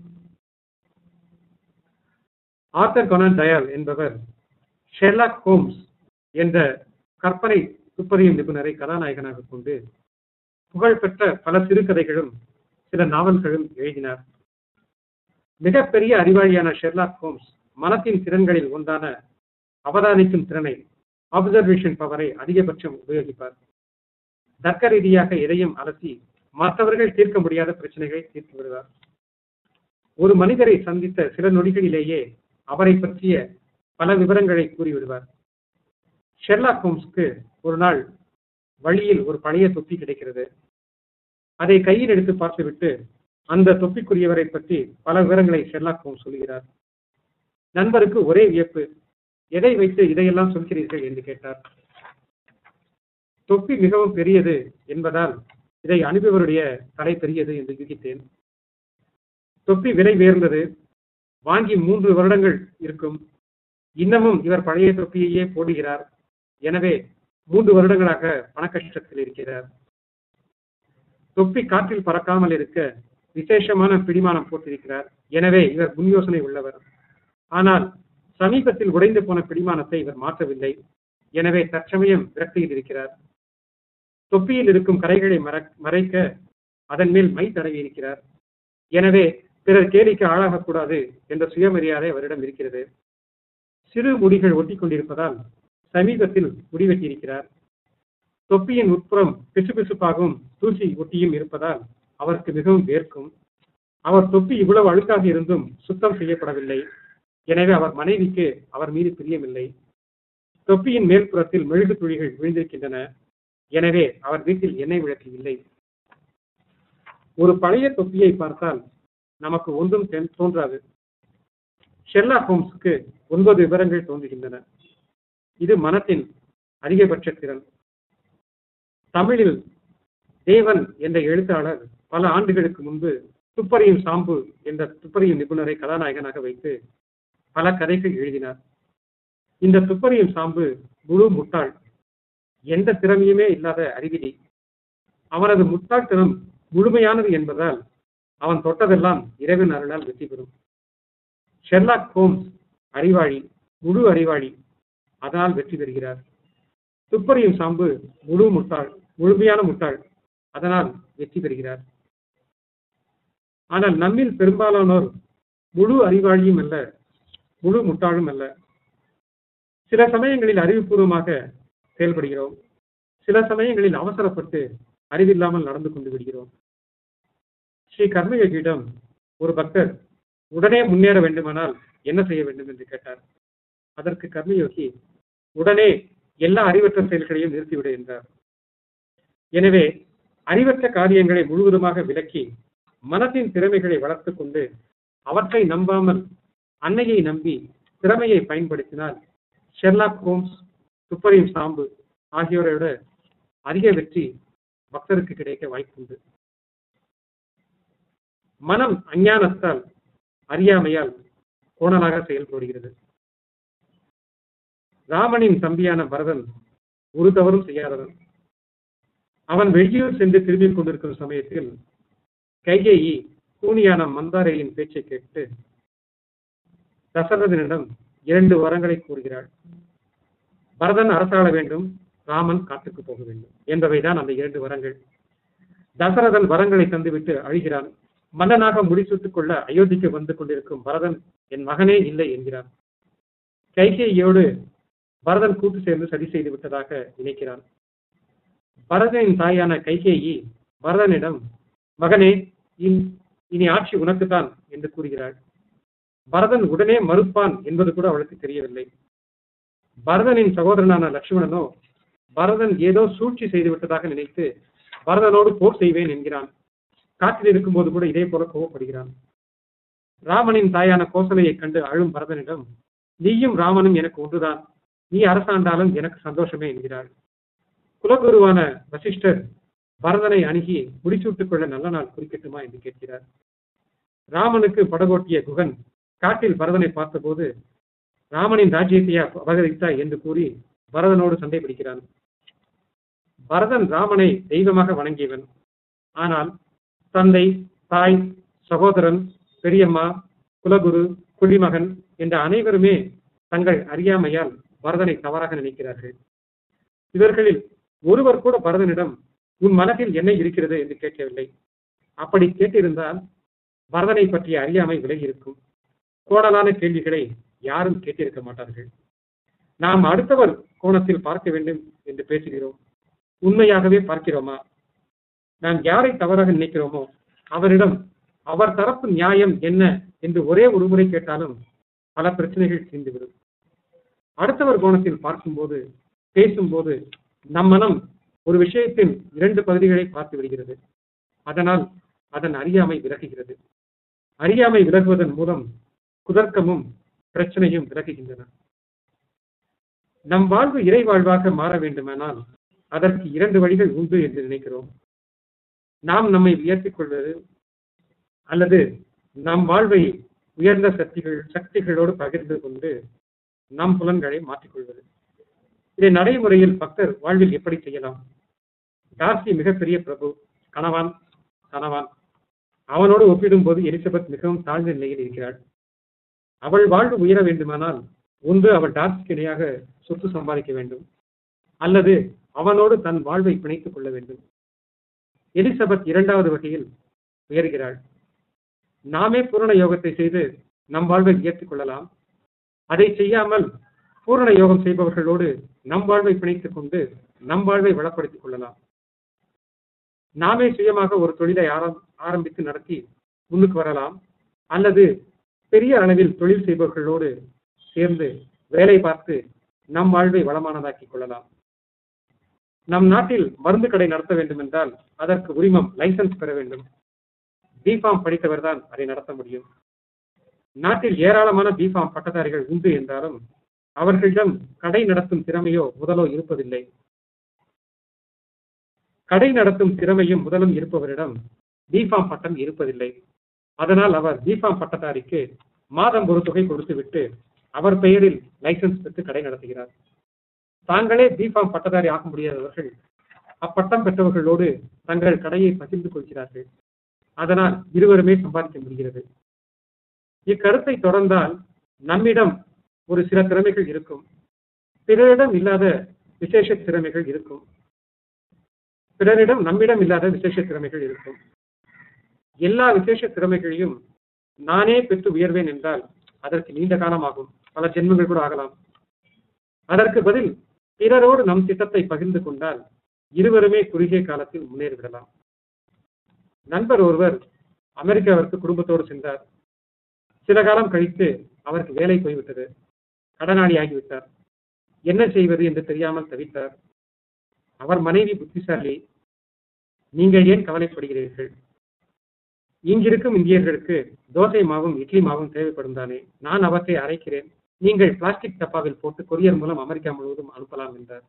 ஆர்த்தர் கொனான் டயால் என்பவர் ஷெர்லாக் ஹோம்ஸ் என்ற கற்பனை துப்பறியும் நிபுணரை கதாநாயகனாக கொண்டு புகழ்பெற்ற பல சிறுகதைகளும் சில நாவல்களும் எழுதினார் மிகப்பெரிய அறிவாளியான ஷெர்லாக் ஹோம்ஸ் மனத்தின் திறன்களில் ஒன்றான அவதானிக்கும் திறனை அப்சர்வேஷன் பவரை அதிகபட்சம் உபயோகிப்பார் தர்க்க ரீதியாக எதையும் அலசி மற்றவர்கள் தீர்க்க முடியாத பிரச்சனைகளை தீர்த்து விடுவார் ஒரு மனிதரை சந்தித்த சில நொடிகளிலேயே அவரை பற்றிய பல விவரங்களை கூறிவிடுவார் ஷெர்லாக் ஹோம்ஸ்க்கு ஒரு நாள் வழியில் ஒரு பழைய தொப்பி கிடைக்கிறது அதை கையில் எடுத்து பார்த்துவிட்டு அந்த தொப்பிக்குரியவரை பற்றி பல விவரங்களை ஷெர்லாக் ஹோம்ஸ் சொல்கிறார் நண்பருக்கு ஒரே வியப்பு எதை வைத்து இதையெல்லாம் சொல்கிறீர்கள் என்று கேட்டார் தொப்பி மிகவும் பெரியது என்பதால் இதை அனுபவருடைய தலை பெரியது என்று யூகித்தேன் தொப்பி விலை உயர்ந்தது வாங்கி மூன்று வருடங்கள் இருக்கும் இன்னமும் இவர் பழைய தொப்பியையே போடுகிறார் எனவே மூன்று வருடங்களாக பண கஷ்டத்தில் இருக்கிறார் தொப்பி காற்றில் பறக்காமல் இருக்க விசேஷமான பிடிமானம் போட்டிருக்கிறார் எனவே இவர் முன் யோசனை உள்ளவர் ஆனால் சமீபத்தில் உடைந்து போன பிடிமானத்தை இவர் மாற்றவில்லை எனவே தற்சமயம் விரக்தியில் இருக்கிறார் தொப்பியில் இருக்கும் கரைகளை மறைக்க அதன் மேல் மை தடவி இருக்கிறார் எனவே பிறர் கேலிக்கு ஆளாகக்கூடாது என்ற சுயமரியாதை அவரிடம் இருக்கிறது சிறு முடிகள் ஒட்டி கொண்டிருப்பதால் சமீபத்தில் முடிவெட்டியிருக்கிறார் தொப்பியின் உட்புறம் பிசுபிசுப்பாகவும் தூசி ஒட்டியும் இருப்பதால் அவருக்கு மிகவும் வேர்க்கும் அவர் தொப்பி இவ்வளவு அழுக்காக இருந்தும் சுத்தம் செய்யப்படவில்லை எனவே அவர் மனைவிக்கு அவர் மீது பிரியமில்லை தொப்பியின் மேல்புறத்தில் மெழுகு துளிகள் விழுந்திருக்கின்றன எனவே அவர் வீட்டில் எண்ணெய் விளக்கு இல்லை ஒரு பழைய தொப்பியை பார்த்தால் நமக்கு ஒன்றும் தோன்றாது ஷெர்லா ஹோம்ஸுக்கு ஒன்பது விவரங்கள் தோன்றுகின்றன இது மனத்தின் அதிகபட்ச திறன் தமிழில் தேவன் என்ற எழுத்தாளர் பல ஆண்டுகளுக்கு முன்பு துப்பறியும் சாம்பு என்ற துப்பறியும் நிபுணரை கதாநாயகனாக வைத்து பல கதைகள் எழுதினார் இந்த துப்பறியும் சாம்பு முழு முட்டாள் எந்த திறமையுமே இல்லாத அறிவிலி அவனது முட்டாள்தனம் முழுமையானது என்பதால் அவன் தொட்டதெல்லாம் இறைவன் அருளால் வெற்றி பெறும் ஷெர்லாக் ஹோம்ஸ் அறிவாளி முழு அறிவாளி அதனால் வெற்றி பெறுகிறார் துப்பறியும் சாம்பு முழு முட்டாள் முழுமையான முட்டாள் அதனால் வெற்றி பெறுகிறார் ஆனால் நம்மில் பெரும்பாலானோர் முழு அறிவாளியும் அல்ல முழு முட்டாளும் அல்ல சில சமயங்களில் அறிவுபூர்வமாக செயல்படுகிறோம் சில சமயங்களில் அவசரப்பட்டு அறிவில்லாமல் நடந்து கொண்டு விடுகிறோம் ஸ்ரீ கர்மயோகியிடம் ஒரு பக்தர் உடனே முன்னேற வேண்டுமானால் என்ன செய்ய வேண்டும் என்று கேட்டார் அதற்கு கர்மயோகி உடனே எல்லா அறிவற்ற செயல்களையும் நிறுத்திவிடு என்றார் எனவே அறிவற்ற காரியங்களை முழுவதுமாக விலக்கி மனத்தின் திறமைகளை வளர்த்துக் கொண்டு அவற்றை நம்பாமல் அன்னையை நம்பி திறமையை பயன்படுத்தினால் ஷெர்லாக் ஹோம்ஸ் துப்பரியும் சாம்பு ஆகியோரோட அதிக வெற்றி பக்தருக்கு கிடைக்க வாய்ப்புண்டு மனம் அஞ்ஞானத்தால் அறியாமையால் கோணலாக செயல்படுகிறது ராமனின் தம்பியான பரதன் ஒரு தவறும் செய்யாதவன் அவன் வெளியூர் சென்று திரும்பிக் கொண்டிருக்கும் சமயத்தில் கைகேயி கூனியான மந்தாரையின் பேச்சை கேட்டு தசரதனிடம் இரண்டு வரங்களை கூறுகிறாள் பரதன் அரசாள வேண்டும் ராமன் காட்டுக்கு போக வேண்டும் என்பவைதான் அந்த இரண்டு வரங்கள் தசரதன் வரங்களை தந்துவிட்டு அழுகிறான் மன்னனாக முடிசூட்டுக் கொள்ள அயோத்திக்கு வந்து கொண்டிருக்கும் பரதன் என் மகனே இல்லை என்கிறான் கைகேயோடு பரதன் கூட்டு சேர்ந்து சதி செய்து விட்டதாக நினைக்கிறான் பரதனின் தாயான கைகேயி பரதனிடம் மகனே இன்- இனி ஆட்சி உனக்குத்தான் என்று கூறுகிறாள் பரதன் உடனே மறுப்பான் என்பது கூட அவளுக்கு தெரியவில்லை பரதனின் சகோதரனான லட்சுமணனோ பரதன் ஏதோ சூழ்ச்சி செய்து விட்டதாக நினைத்து பரதனோடு போர் செய்வேன் என்கிறான் காட்டில் இருக்கும்போது கூட இதே போல கோவப்படுகிறான் ராமனின் தாயான கோசலையைக் கண்டு அழும் பரதனிடம் நீயும் ராமனும் எனக்கு ஒன்றுதான் நீ அரசாண்டாலும் எனக்கு சந்தோஷமே என்கிறாள் குலகுருவான வசிஷ்டர் பரதனை அணுகி முடிசூட்டுக் கொள்ள நல்ல நாள் குறிக்கட்டுமா என்று கேட்கிறார் ராமனுக்கு படகோட்டிய குகன் காட்டில் பரதனை பார்த்தபோது ராமனின் ராஜ்யத்தையா அபகரித்தாய் என்று கூறி பரதனோடு சண்டை பிடிக்கிறான் பரதன் ராமனை தெய்வமாக வணங்கியவன் ஆனால் தந்தை தாய் சகோதரன் பெரியம்மா குலகுரு குடிமகன் என்ற அனைவருமே தங்கள் அறியாமையால் பரதனை தவறாக நினைக்கிறார்கள் இவர்களில் ஒருவர் கூட பரதனிடம் உன் மனதில் என்ன இருக்கிறது என்று கேட்கவில்லை அப்படி கேட்டிருந்தால் பரதனை பற்றிய அறியாமை விலகி இருக்கும் கோடலான கேள்விகளை யாரும் கேட்டிருக்க மாட்டார்கள் நாம் அடுத்தவர் கோணத்தில் பார்க்க வேண்டும் என்று பேசுகிறோம் உண்மையாகவே பார்க்கிறோமா நாம் யாரை தவறாக நினைக்கிறோமோ அவரிடம் அவர் தரப்பு நியாயம் என்ன என்று ஒரே ஒரு முறை கேட்டாலும் பல பிரச்சனைகள் தீர்ந்துவிடும் அடுத்தவர் கோணத்தில் பார்க்கும்போது பேசும்போது நம் மனம் ஒரு விஷயத்தின் இரண்டு பகுதிகளை பார்த்து விடுகிறது அதனால் அதன் அறியாமை விலகுகிறது அறியாமை விலகுவதன் மூலம் குதர்க்கமும் பிரச்சனையும் விலகுகின்றன நம் வாழ்வு இறை வாழ்வாக மாற வேண்டுமானால் அதற்கு இரண்டு வழிகள் உண்டு என்று நினைக்கிறோம் நாம் நம்மை உயர்த்திக் கொள்வது அல்லது நம் வாழ்வை உயர்ந்த சக்திகள் சக்திகளோடு பகிர்ந்து கொண்டு நம் புலன்களை மாற்றிக்கொள்வது இதை நடைமுறையில் பக்தர் வாழ்வில் எப்படி செய்யலாம் டார்சி மிகப்பெரிய பிரபு கணவான் கணவான் அவனோடு ஒப்பிடும்போது எலிசபெத் மிகவும் தாழ்ந்த நிலையில் இருக்கிறாள் அவள் வாழ்வு உயர வேண்டுமானால் ஒன்று அவள் டார்சிக்கு இணையாக சொத்து சம்பாதிக்க வேண்டும் அல்லது அவனோடு தன் வாழ்வை பிணைத்துக் கொள்ள வேண்டும் எலிசபெத் இரண்டாவது வகையில் உயர்கிறாள் நாமே பூரண யோகத்தை செய்து நம் வாழ்வை உயர்த்திக் கொள்ளலாம் அதை செய்யாமல் பூரண யோகம் செய்பவர்களோடு நம் வாழ்வை பிணைத்துக் கொண்டு நம் வாழ்வை வளப்படுத்திக் கொள்ளலாம் நாமே சுயமாக ஒரு தொழிலை ஆரம்- ஆரம்பித்து நடத்தி முன்னுக்கு வரலாம் அல்லது பெரிய அளவில் தொழில் செய்பவர்களோடு சேர்ந்து வேலை பார்த்து நம் வாழ்வை வளமானதாக்கிக் கொள்ளலாம் நம் நாட்டில் மருந்து கடை நடத்த வேண்டும் என்றால் அதற்கு உரிமம் லைசன்ஸ் பெற வேண்டும் பிஃபார்ம் படித்தவர்தான் அதை நடத்த முடியும் நாட்டில் ஏராளமான பிஃபார்ம் பட்டதாரிகள் உண்டு என்றாலும் அவர்களிடம் கடை நடத்தும் திறமையோ முதலோ இருப்பதில்லை கடை நடத்தும் திறமையும் முதலும் இருப்பவரிடம் பிஃபார்ம் பட்டம் இருப்பதில்லை அதனால் அவர் பிஃபார்ம் பட்டதாரிக்கு மாதம் ஒரு தொகை கொடுத்துவிட்டு அவர் பெயரில் லைசன்ஸ் பெற்று கடை நடத்துகிறார் தாங்களே பிஃபார்ம் பட்டதாரி ஆக முடியாதவர்கள் அப்பட்டம் பெற்றவர்களோடு தங்கள் கடையை பகிர்ந்து கொள்கிறார்கள் அதனால் இருவருமே சம்பாதிக்க முடிகிறது இக்கருத்தை தொடர்ந்தால் நம்மிடம் ஒரு சில திறமைகள் இருக்கும் பிறரிடம் இல்லாத விசேஷ திறமைகள் இருக்கும் பிறரிடம் நம்மிடம் இல்லாத விசேஷ திறமைகள் இருக்கும் எல்லா விசேஷ திறமைகளையும் நானே பெற்று உயர்வேன் என்றால் அதற்கு நீண்ட காலம் ஆகும் பல ஜென்மங்கள் கூட ஆகலாம் அதற்கு பதில் பிறரோடு நம் திட்டத்தை பகிர்ந்து கொண்டால் இருவருமே குறுகிய காலத்தில் முன்னேறிவிடலாம் நண்பர் ஒருவர் அமெரிக்காவிற்கு குடும்பத்தோடு சென்றார் சில காலம் கழித்து அவருக்கு வேலை போய்விட்டது கடனாளி ஆகிவிட்டார் என்ன செய்வது என்று தெரியாமல் தவித்தார் அவர் மனைவி புத்திசாலி நீங்கள் ஏன் கவலைப்படுகிறீர்கள் இங்கிருக்கும் இந்தியர்களுக்கு தோசை மாவும் இட்லி மாவும் தேவைப்படும் தானே நான் அவற்றை அரைக்கிறேன் நீங்கள் பிளாஸ்டிக் டப்பாவில் போட்டு கொரியர் மூலம் அமெரிக்கா முழுவதும் அனுப்பலாம் என்றார்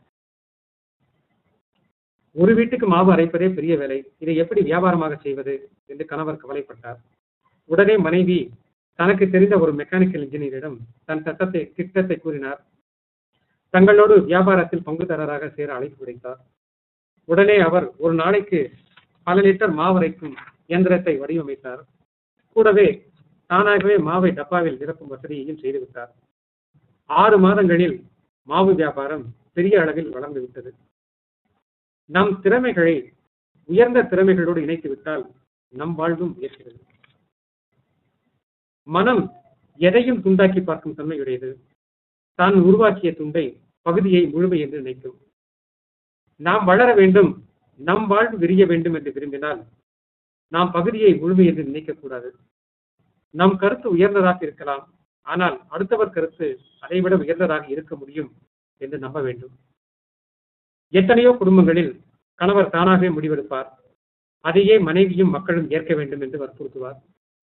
ஒரு வீட்டுக்கு மாவு அரைப்பதே பெரிய வேலை இதை எப்படி வியாபாரமாக செய்வது என்று கணவர் கவலைப்பட்டார் உடனே மனைவி தனக்கு தெரிந்த ஒரு மெக்கானிக்கல் இன்ஜினியரிடம் தன் சட்டத்தை திட்டத்தை கூறினார் தங்களோடு வியாபாரத்தில் பங்குதாரராக சேர அழைப்பு விடுத்தார் உடனே அவர் ஒரு நாளைக்கு பல லிட்டர் மாவரைக்கும் இயந்திரத்தை வடிவமைத்தார் கூடவே தானாகவே மாவை டப்பாவில் நிரப்பும் வசதியையும் செய்துவிட்டார் ஆறு மாதங்களில் மாவு வியாபாரம் பெரிய அளவில் வளர்ந்து விட்டது நம் திறமைகளை உயர்ந்த திறமைகளோடு இணைத்து விட்டால் நம் வாழ்வும் உயர்கிறது மனம் எதையும் துண்டாக்கி பார்க்கும் தன்மையுடையது தான் உருவாக்கிய துண்டை பகுதியை முழுமை என்று நினைக்கும் நாம் வளர வேண்டும் நம் வாழ்வு விரிய வேண்டும் என்று விரும்பினால் நாம் பகுதியை முழுமை என்று நினைக்கக்கூடாது நம் கருத்து உயர்ந்ததாக இருக்கலாம் ஆனால் அடுத்தவர் கருத்து அதைவிட உயர்ந்ததாக இருக்க முடியும் என்று நம்ப வேண்டும் எத்தனையோ குடும்பங்களில் கணவர் தானாகவே முடிவெடுப்பார் அதையே மனைவியும் மக்களும் ஏற்க வேண்டும் என்று வற்புறுத்துவார்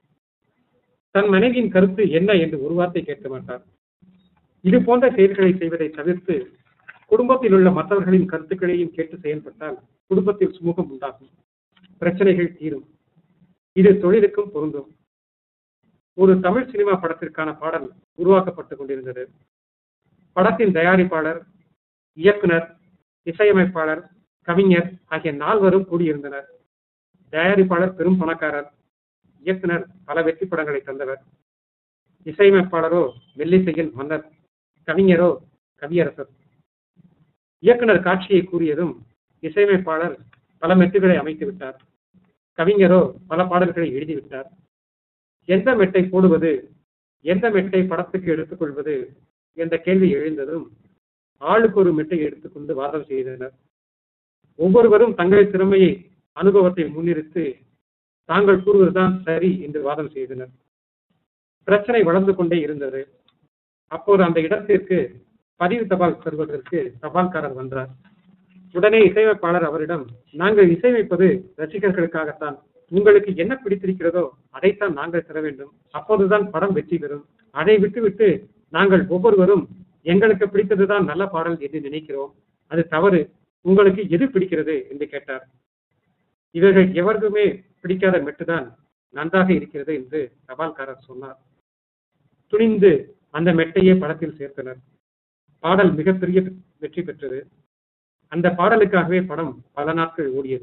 தன் மனைவியின் கருத்து என்ன என்று ஒரு வார்த்தை கேட்க மாட்டார் இது போன்ற செயல்களை செய்வதை தவிர்த்து குடும்பத்தில் உள்ள மற்றவர்களின் கருத்துக்களையும் கேட்டு செயல்பட்டால் குடும்பத்தில் சுமூகம் உண்டாகும் பிரச்சனைகள் தீரும் இது தொழிலுக்கும் பொருந்தும் ஒரு தமிழ் சினிமா படத்திற்கான பாடல் உருவாக்கப்பட்டுக் கொண்டிருந்தது படத்தின் தயாரிப்பாளர் இயக்குனர் இசையமைப்பாளர் கவிஞர் ஆகிய நால்வரும் கூடியிருந்தனர் தயாரிப்பாளர் பெரும் பணக்காரர் இயக்குனர் பல வெற்றி படங்களை தந்தவர் இசையமைப்பாளரோ மெல்லிசையில் மன்னர் கவிஞரோ கவியரசர் இயக்குனர் காட்சியை கூறியதும் இசையமைப்பாளர் பல மெட்டுகளை அமைத்து விட்டார் கவிஞரோ பல பாடல்களை எழுதிவிட்டார் எந்த மெட்டை போடுவது எந்த மெட்டை படத்துக்கு எடுத்துக்கொள்வது என்ற கேள்வி எழுந்ததும் ஆளுக்கு ஒரு மெட்டை எடுத்துக்கொண்டு வாதம் செய்தனர் ஒவ்வொருவரும் தங்கள் திறமையை அனுபவத்தை முன்னிறுத்து தாங்கள் கூறுவதுதான் சரி என்று வாதம் செய்தனர் பிரச்சனை வளர்ந்து கொண்டே இருந்தது அப்போது அந்த இடத்திற்கு பதிவு தபால் தருவதற்கு தபால்காரர் வந்தார் உடனே இசையமைப்பாளர் அவரிடம் நாங்கள் இசையமைப்பது ரசிகர்களுக்காகத்தான் உங்களுக்கு என்ன பிடித்திருக்கிறதோ அதைத்தான் நாங்கள் தர வேண்டும் அப்போதுதான் படம் வெற்றி பெறும் அதை விட்டுவிட்டு நாங்கள் ஒவ்வொருவரும் எங்களுக்கு பிடித்ததுதான் நல்ல பாடல் என்று நினைக்கிறோம் அது தவறு உங்களுக்கு எது பிடிக்கிறது என்று கேட்டார் இவர்கள் எவருக்குமே பிடிக்காத மெட்டுதான் நன்றாக இருக்கிறது என்று தபால்காரர் சொன்னார் துணிந்து அந்த மெட்டையே படத்தில் சேர்த்தனர் பாடல் மிகப்பெரிய வெற்றி பெற்றது அந்த பாடலுக்காகவே படம் பல நாட்கள் ஓடியது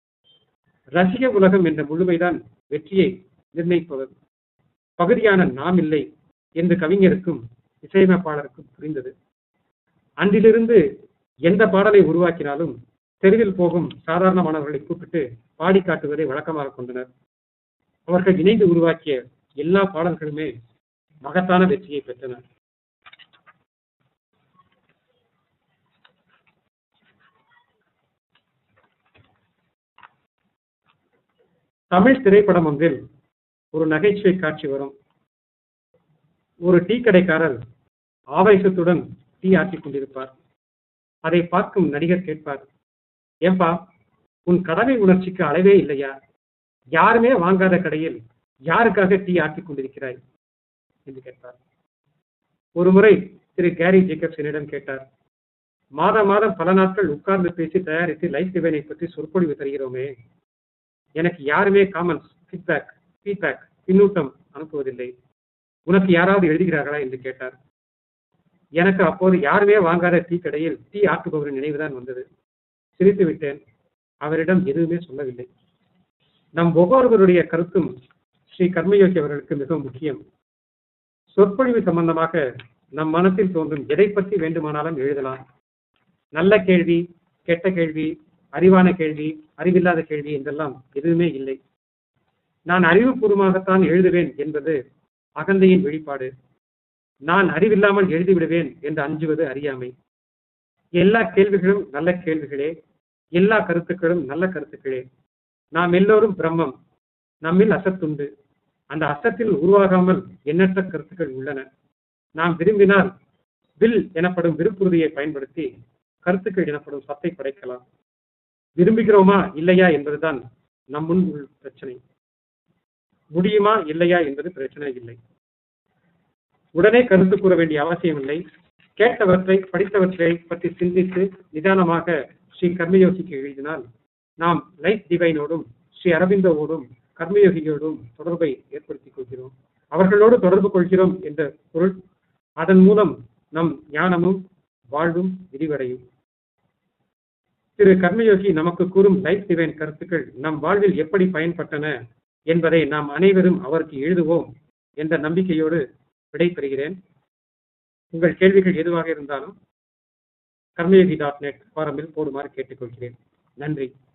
ரசிக உலகம் என்ற முழுமைதான் வெற்றியை நிர்ணயிப்பவர் பகுதியான நாம் இல்லை என்று கவிஞருக்கும் இசையமைப்பாளருக்கும் புரிந்தது அன்றிலிருந்து எந்த பாடலை உருவாக்கினாலும் தெருவில் போகும் சாதாரண மாணவர்களை கூப்பிட்டு பாடி காட்டுவதை வழக்கமாக கொண்டனர் அவர்கள் இணைந்து உருவாக்கிய எல்லா பாடல்களுமே மகத்தான வெற்றியை பெற்றன தமிழ் திரைப்படம் ஒன்றில் ஒரு நகைச்சுவை காட்சி வரும் ஒரு டீ கடைக்காரர் ஆவேசத்துடன் டீ ஆற்றிக் கொண்டிருப்பார் அதை பார்க்கும் நடிகர் கேட்பார் ஏன்பா உன் கடமை உணர்ச்சிக்கு அளவே இல்லையா யாருமே வாங்காத கடையில் யாருக்காக டீ ஆற்றிக் கொண்டிருக்கிறாய் என்று கேட்பார் ஒரு முறை திரு கேரி ஜேக்கப்சனிடம் கேட்டார் மாதம் மாதம் பல நாட்கள் உட்கார்ந்து பேசி தயாரித்து லைஃப் டிவைனை பற்றி சொற்பொழிவு தருகிறோமே எனக்கு யாருமே காமெண்ட்ஸ் ஃபீட்பேக் ஃபீட்பேக் பின்னூட்டம் அனுப்புவதில்லை உனக்கு யாராவது எழுதுகிறார்களா என்று கேட்டார் எனக்கு அப்போது யாருமே வாங்காத டீ கடையில் டீ ஆற்றுபவரின் நினைவுதான் வந்தது சிரித்து விட்டேன் அவரிடம் எதுவுமே சொல்லவில்லை நம் ஒவ்வொருவருடைய கருத்தும் ஸ்ரீ கர்மயோகி அவர்களுக்கு மிகவும் முக்கியம் சொற்பொழிவு சம்பந்தமாக நம் மனத்தில் தோன்றும் எதை பற்றி வேண்டுமானாலும் எழுதலாம் நல்ல கேள்வி கெட்ட கேள்வி அறிவான கேள்வி அறிவில்லாத கேள்வி என்றெல்லாம் எதுவுமே இல்லை நான் அறிவுபூர்வமாகத்தான் எழுதுவேன் என்பது அகந்தையின் வெளிப்பாடு நான் அறிவில்லாமல் எழுதிவிடுவேன் என்று அஞ்சுவது அறியாமை எல்லா கேள்விகளும் நல்ல கேள்விகளே எல்லா கருத்துக்களும் நல்ல கருத்துக்களே நாம் எல்லோரும் பிரம்மம் நம்மில் அசத்துண்டு அந்த அசத்தில் உருவாகாமல் எண்ணற்ற கருத்துக்கள் உள்ளன நாம் விரும்பினால் வில் எனப்படும் விருப்புறுதியை பயன்படுத்தி கருத்துக்கள் எனப்படும் சத்தை படைக்கலாம் விரும்புகிறோமா இல்லையா என்பதுதான் நம் முன் உள்ள பிரச்சனை முடியுமா இல்லையா என்பது பிரச்சனை இல்லை உடனே கருத்து கூற வேண்டிய அவசியம் இல்லை கேட்டவற்றை படித்தவற்றை பற்றி சிந்தித்து நிதானமாக ஸ்ரீ கர்மயோகிக்கு எழுதினால் நாம் லைஃப் டிவைனோடும் ஸ்ரீ அரவிந்தோடும் கர்மயோகியோடும் தொடர்பை ஏற்படுத்திக் கொள்கிறோம் அவர்களோடு தொடர்பு கொள்கிறோம் என்ற பொருள் அதன் மூலம் நம் ஞானமும் வாழ்வும் விரிவடையும் திரு கர்மயோகி நமக்கு கூறும் லைஃப் டிவைன் கருத்துக்கள் நம் வாழ்வில் எப்படி பயன்பட்டன என்பதை நாம் அனைவரும் அவருக்கு எழுதுவோம் என்ற நம்பிக்கையோடு விடைபெறுகிறேன் உங்கள் கேள்விகள் எதுவாக இருந்தாலும் கர்மயோகி டாட் நெட் ஃபாரமில் போடுமாறு கேட்டுக்கொள்கிறேன் நன்றி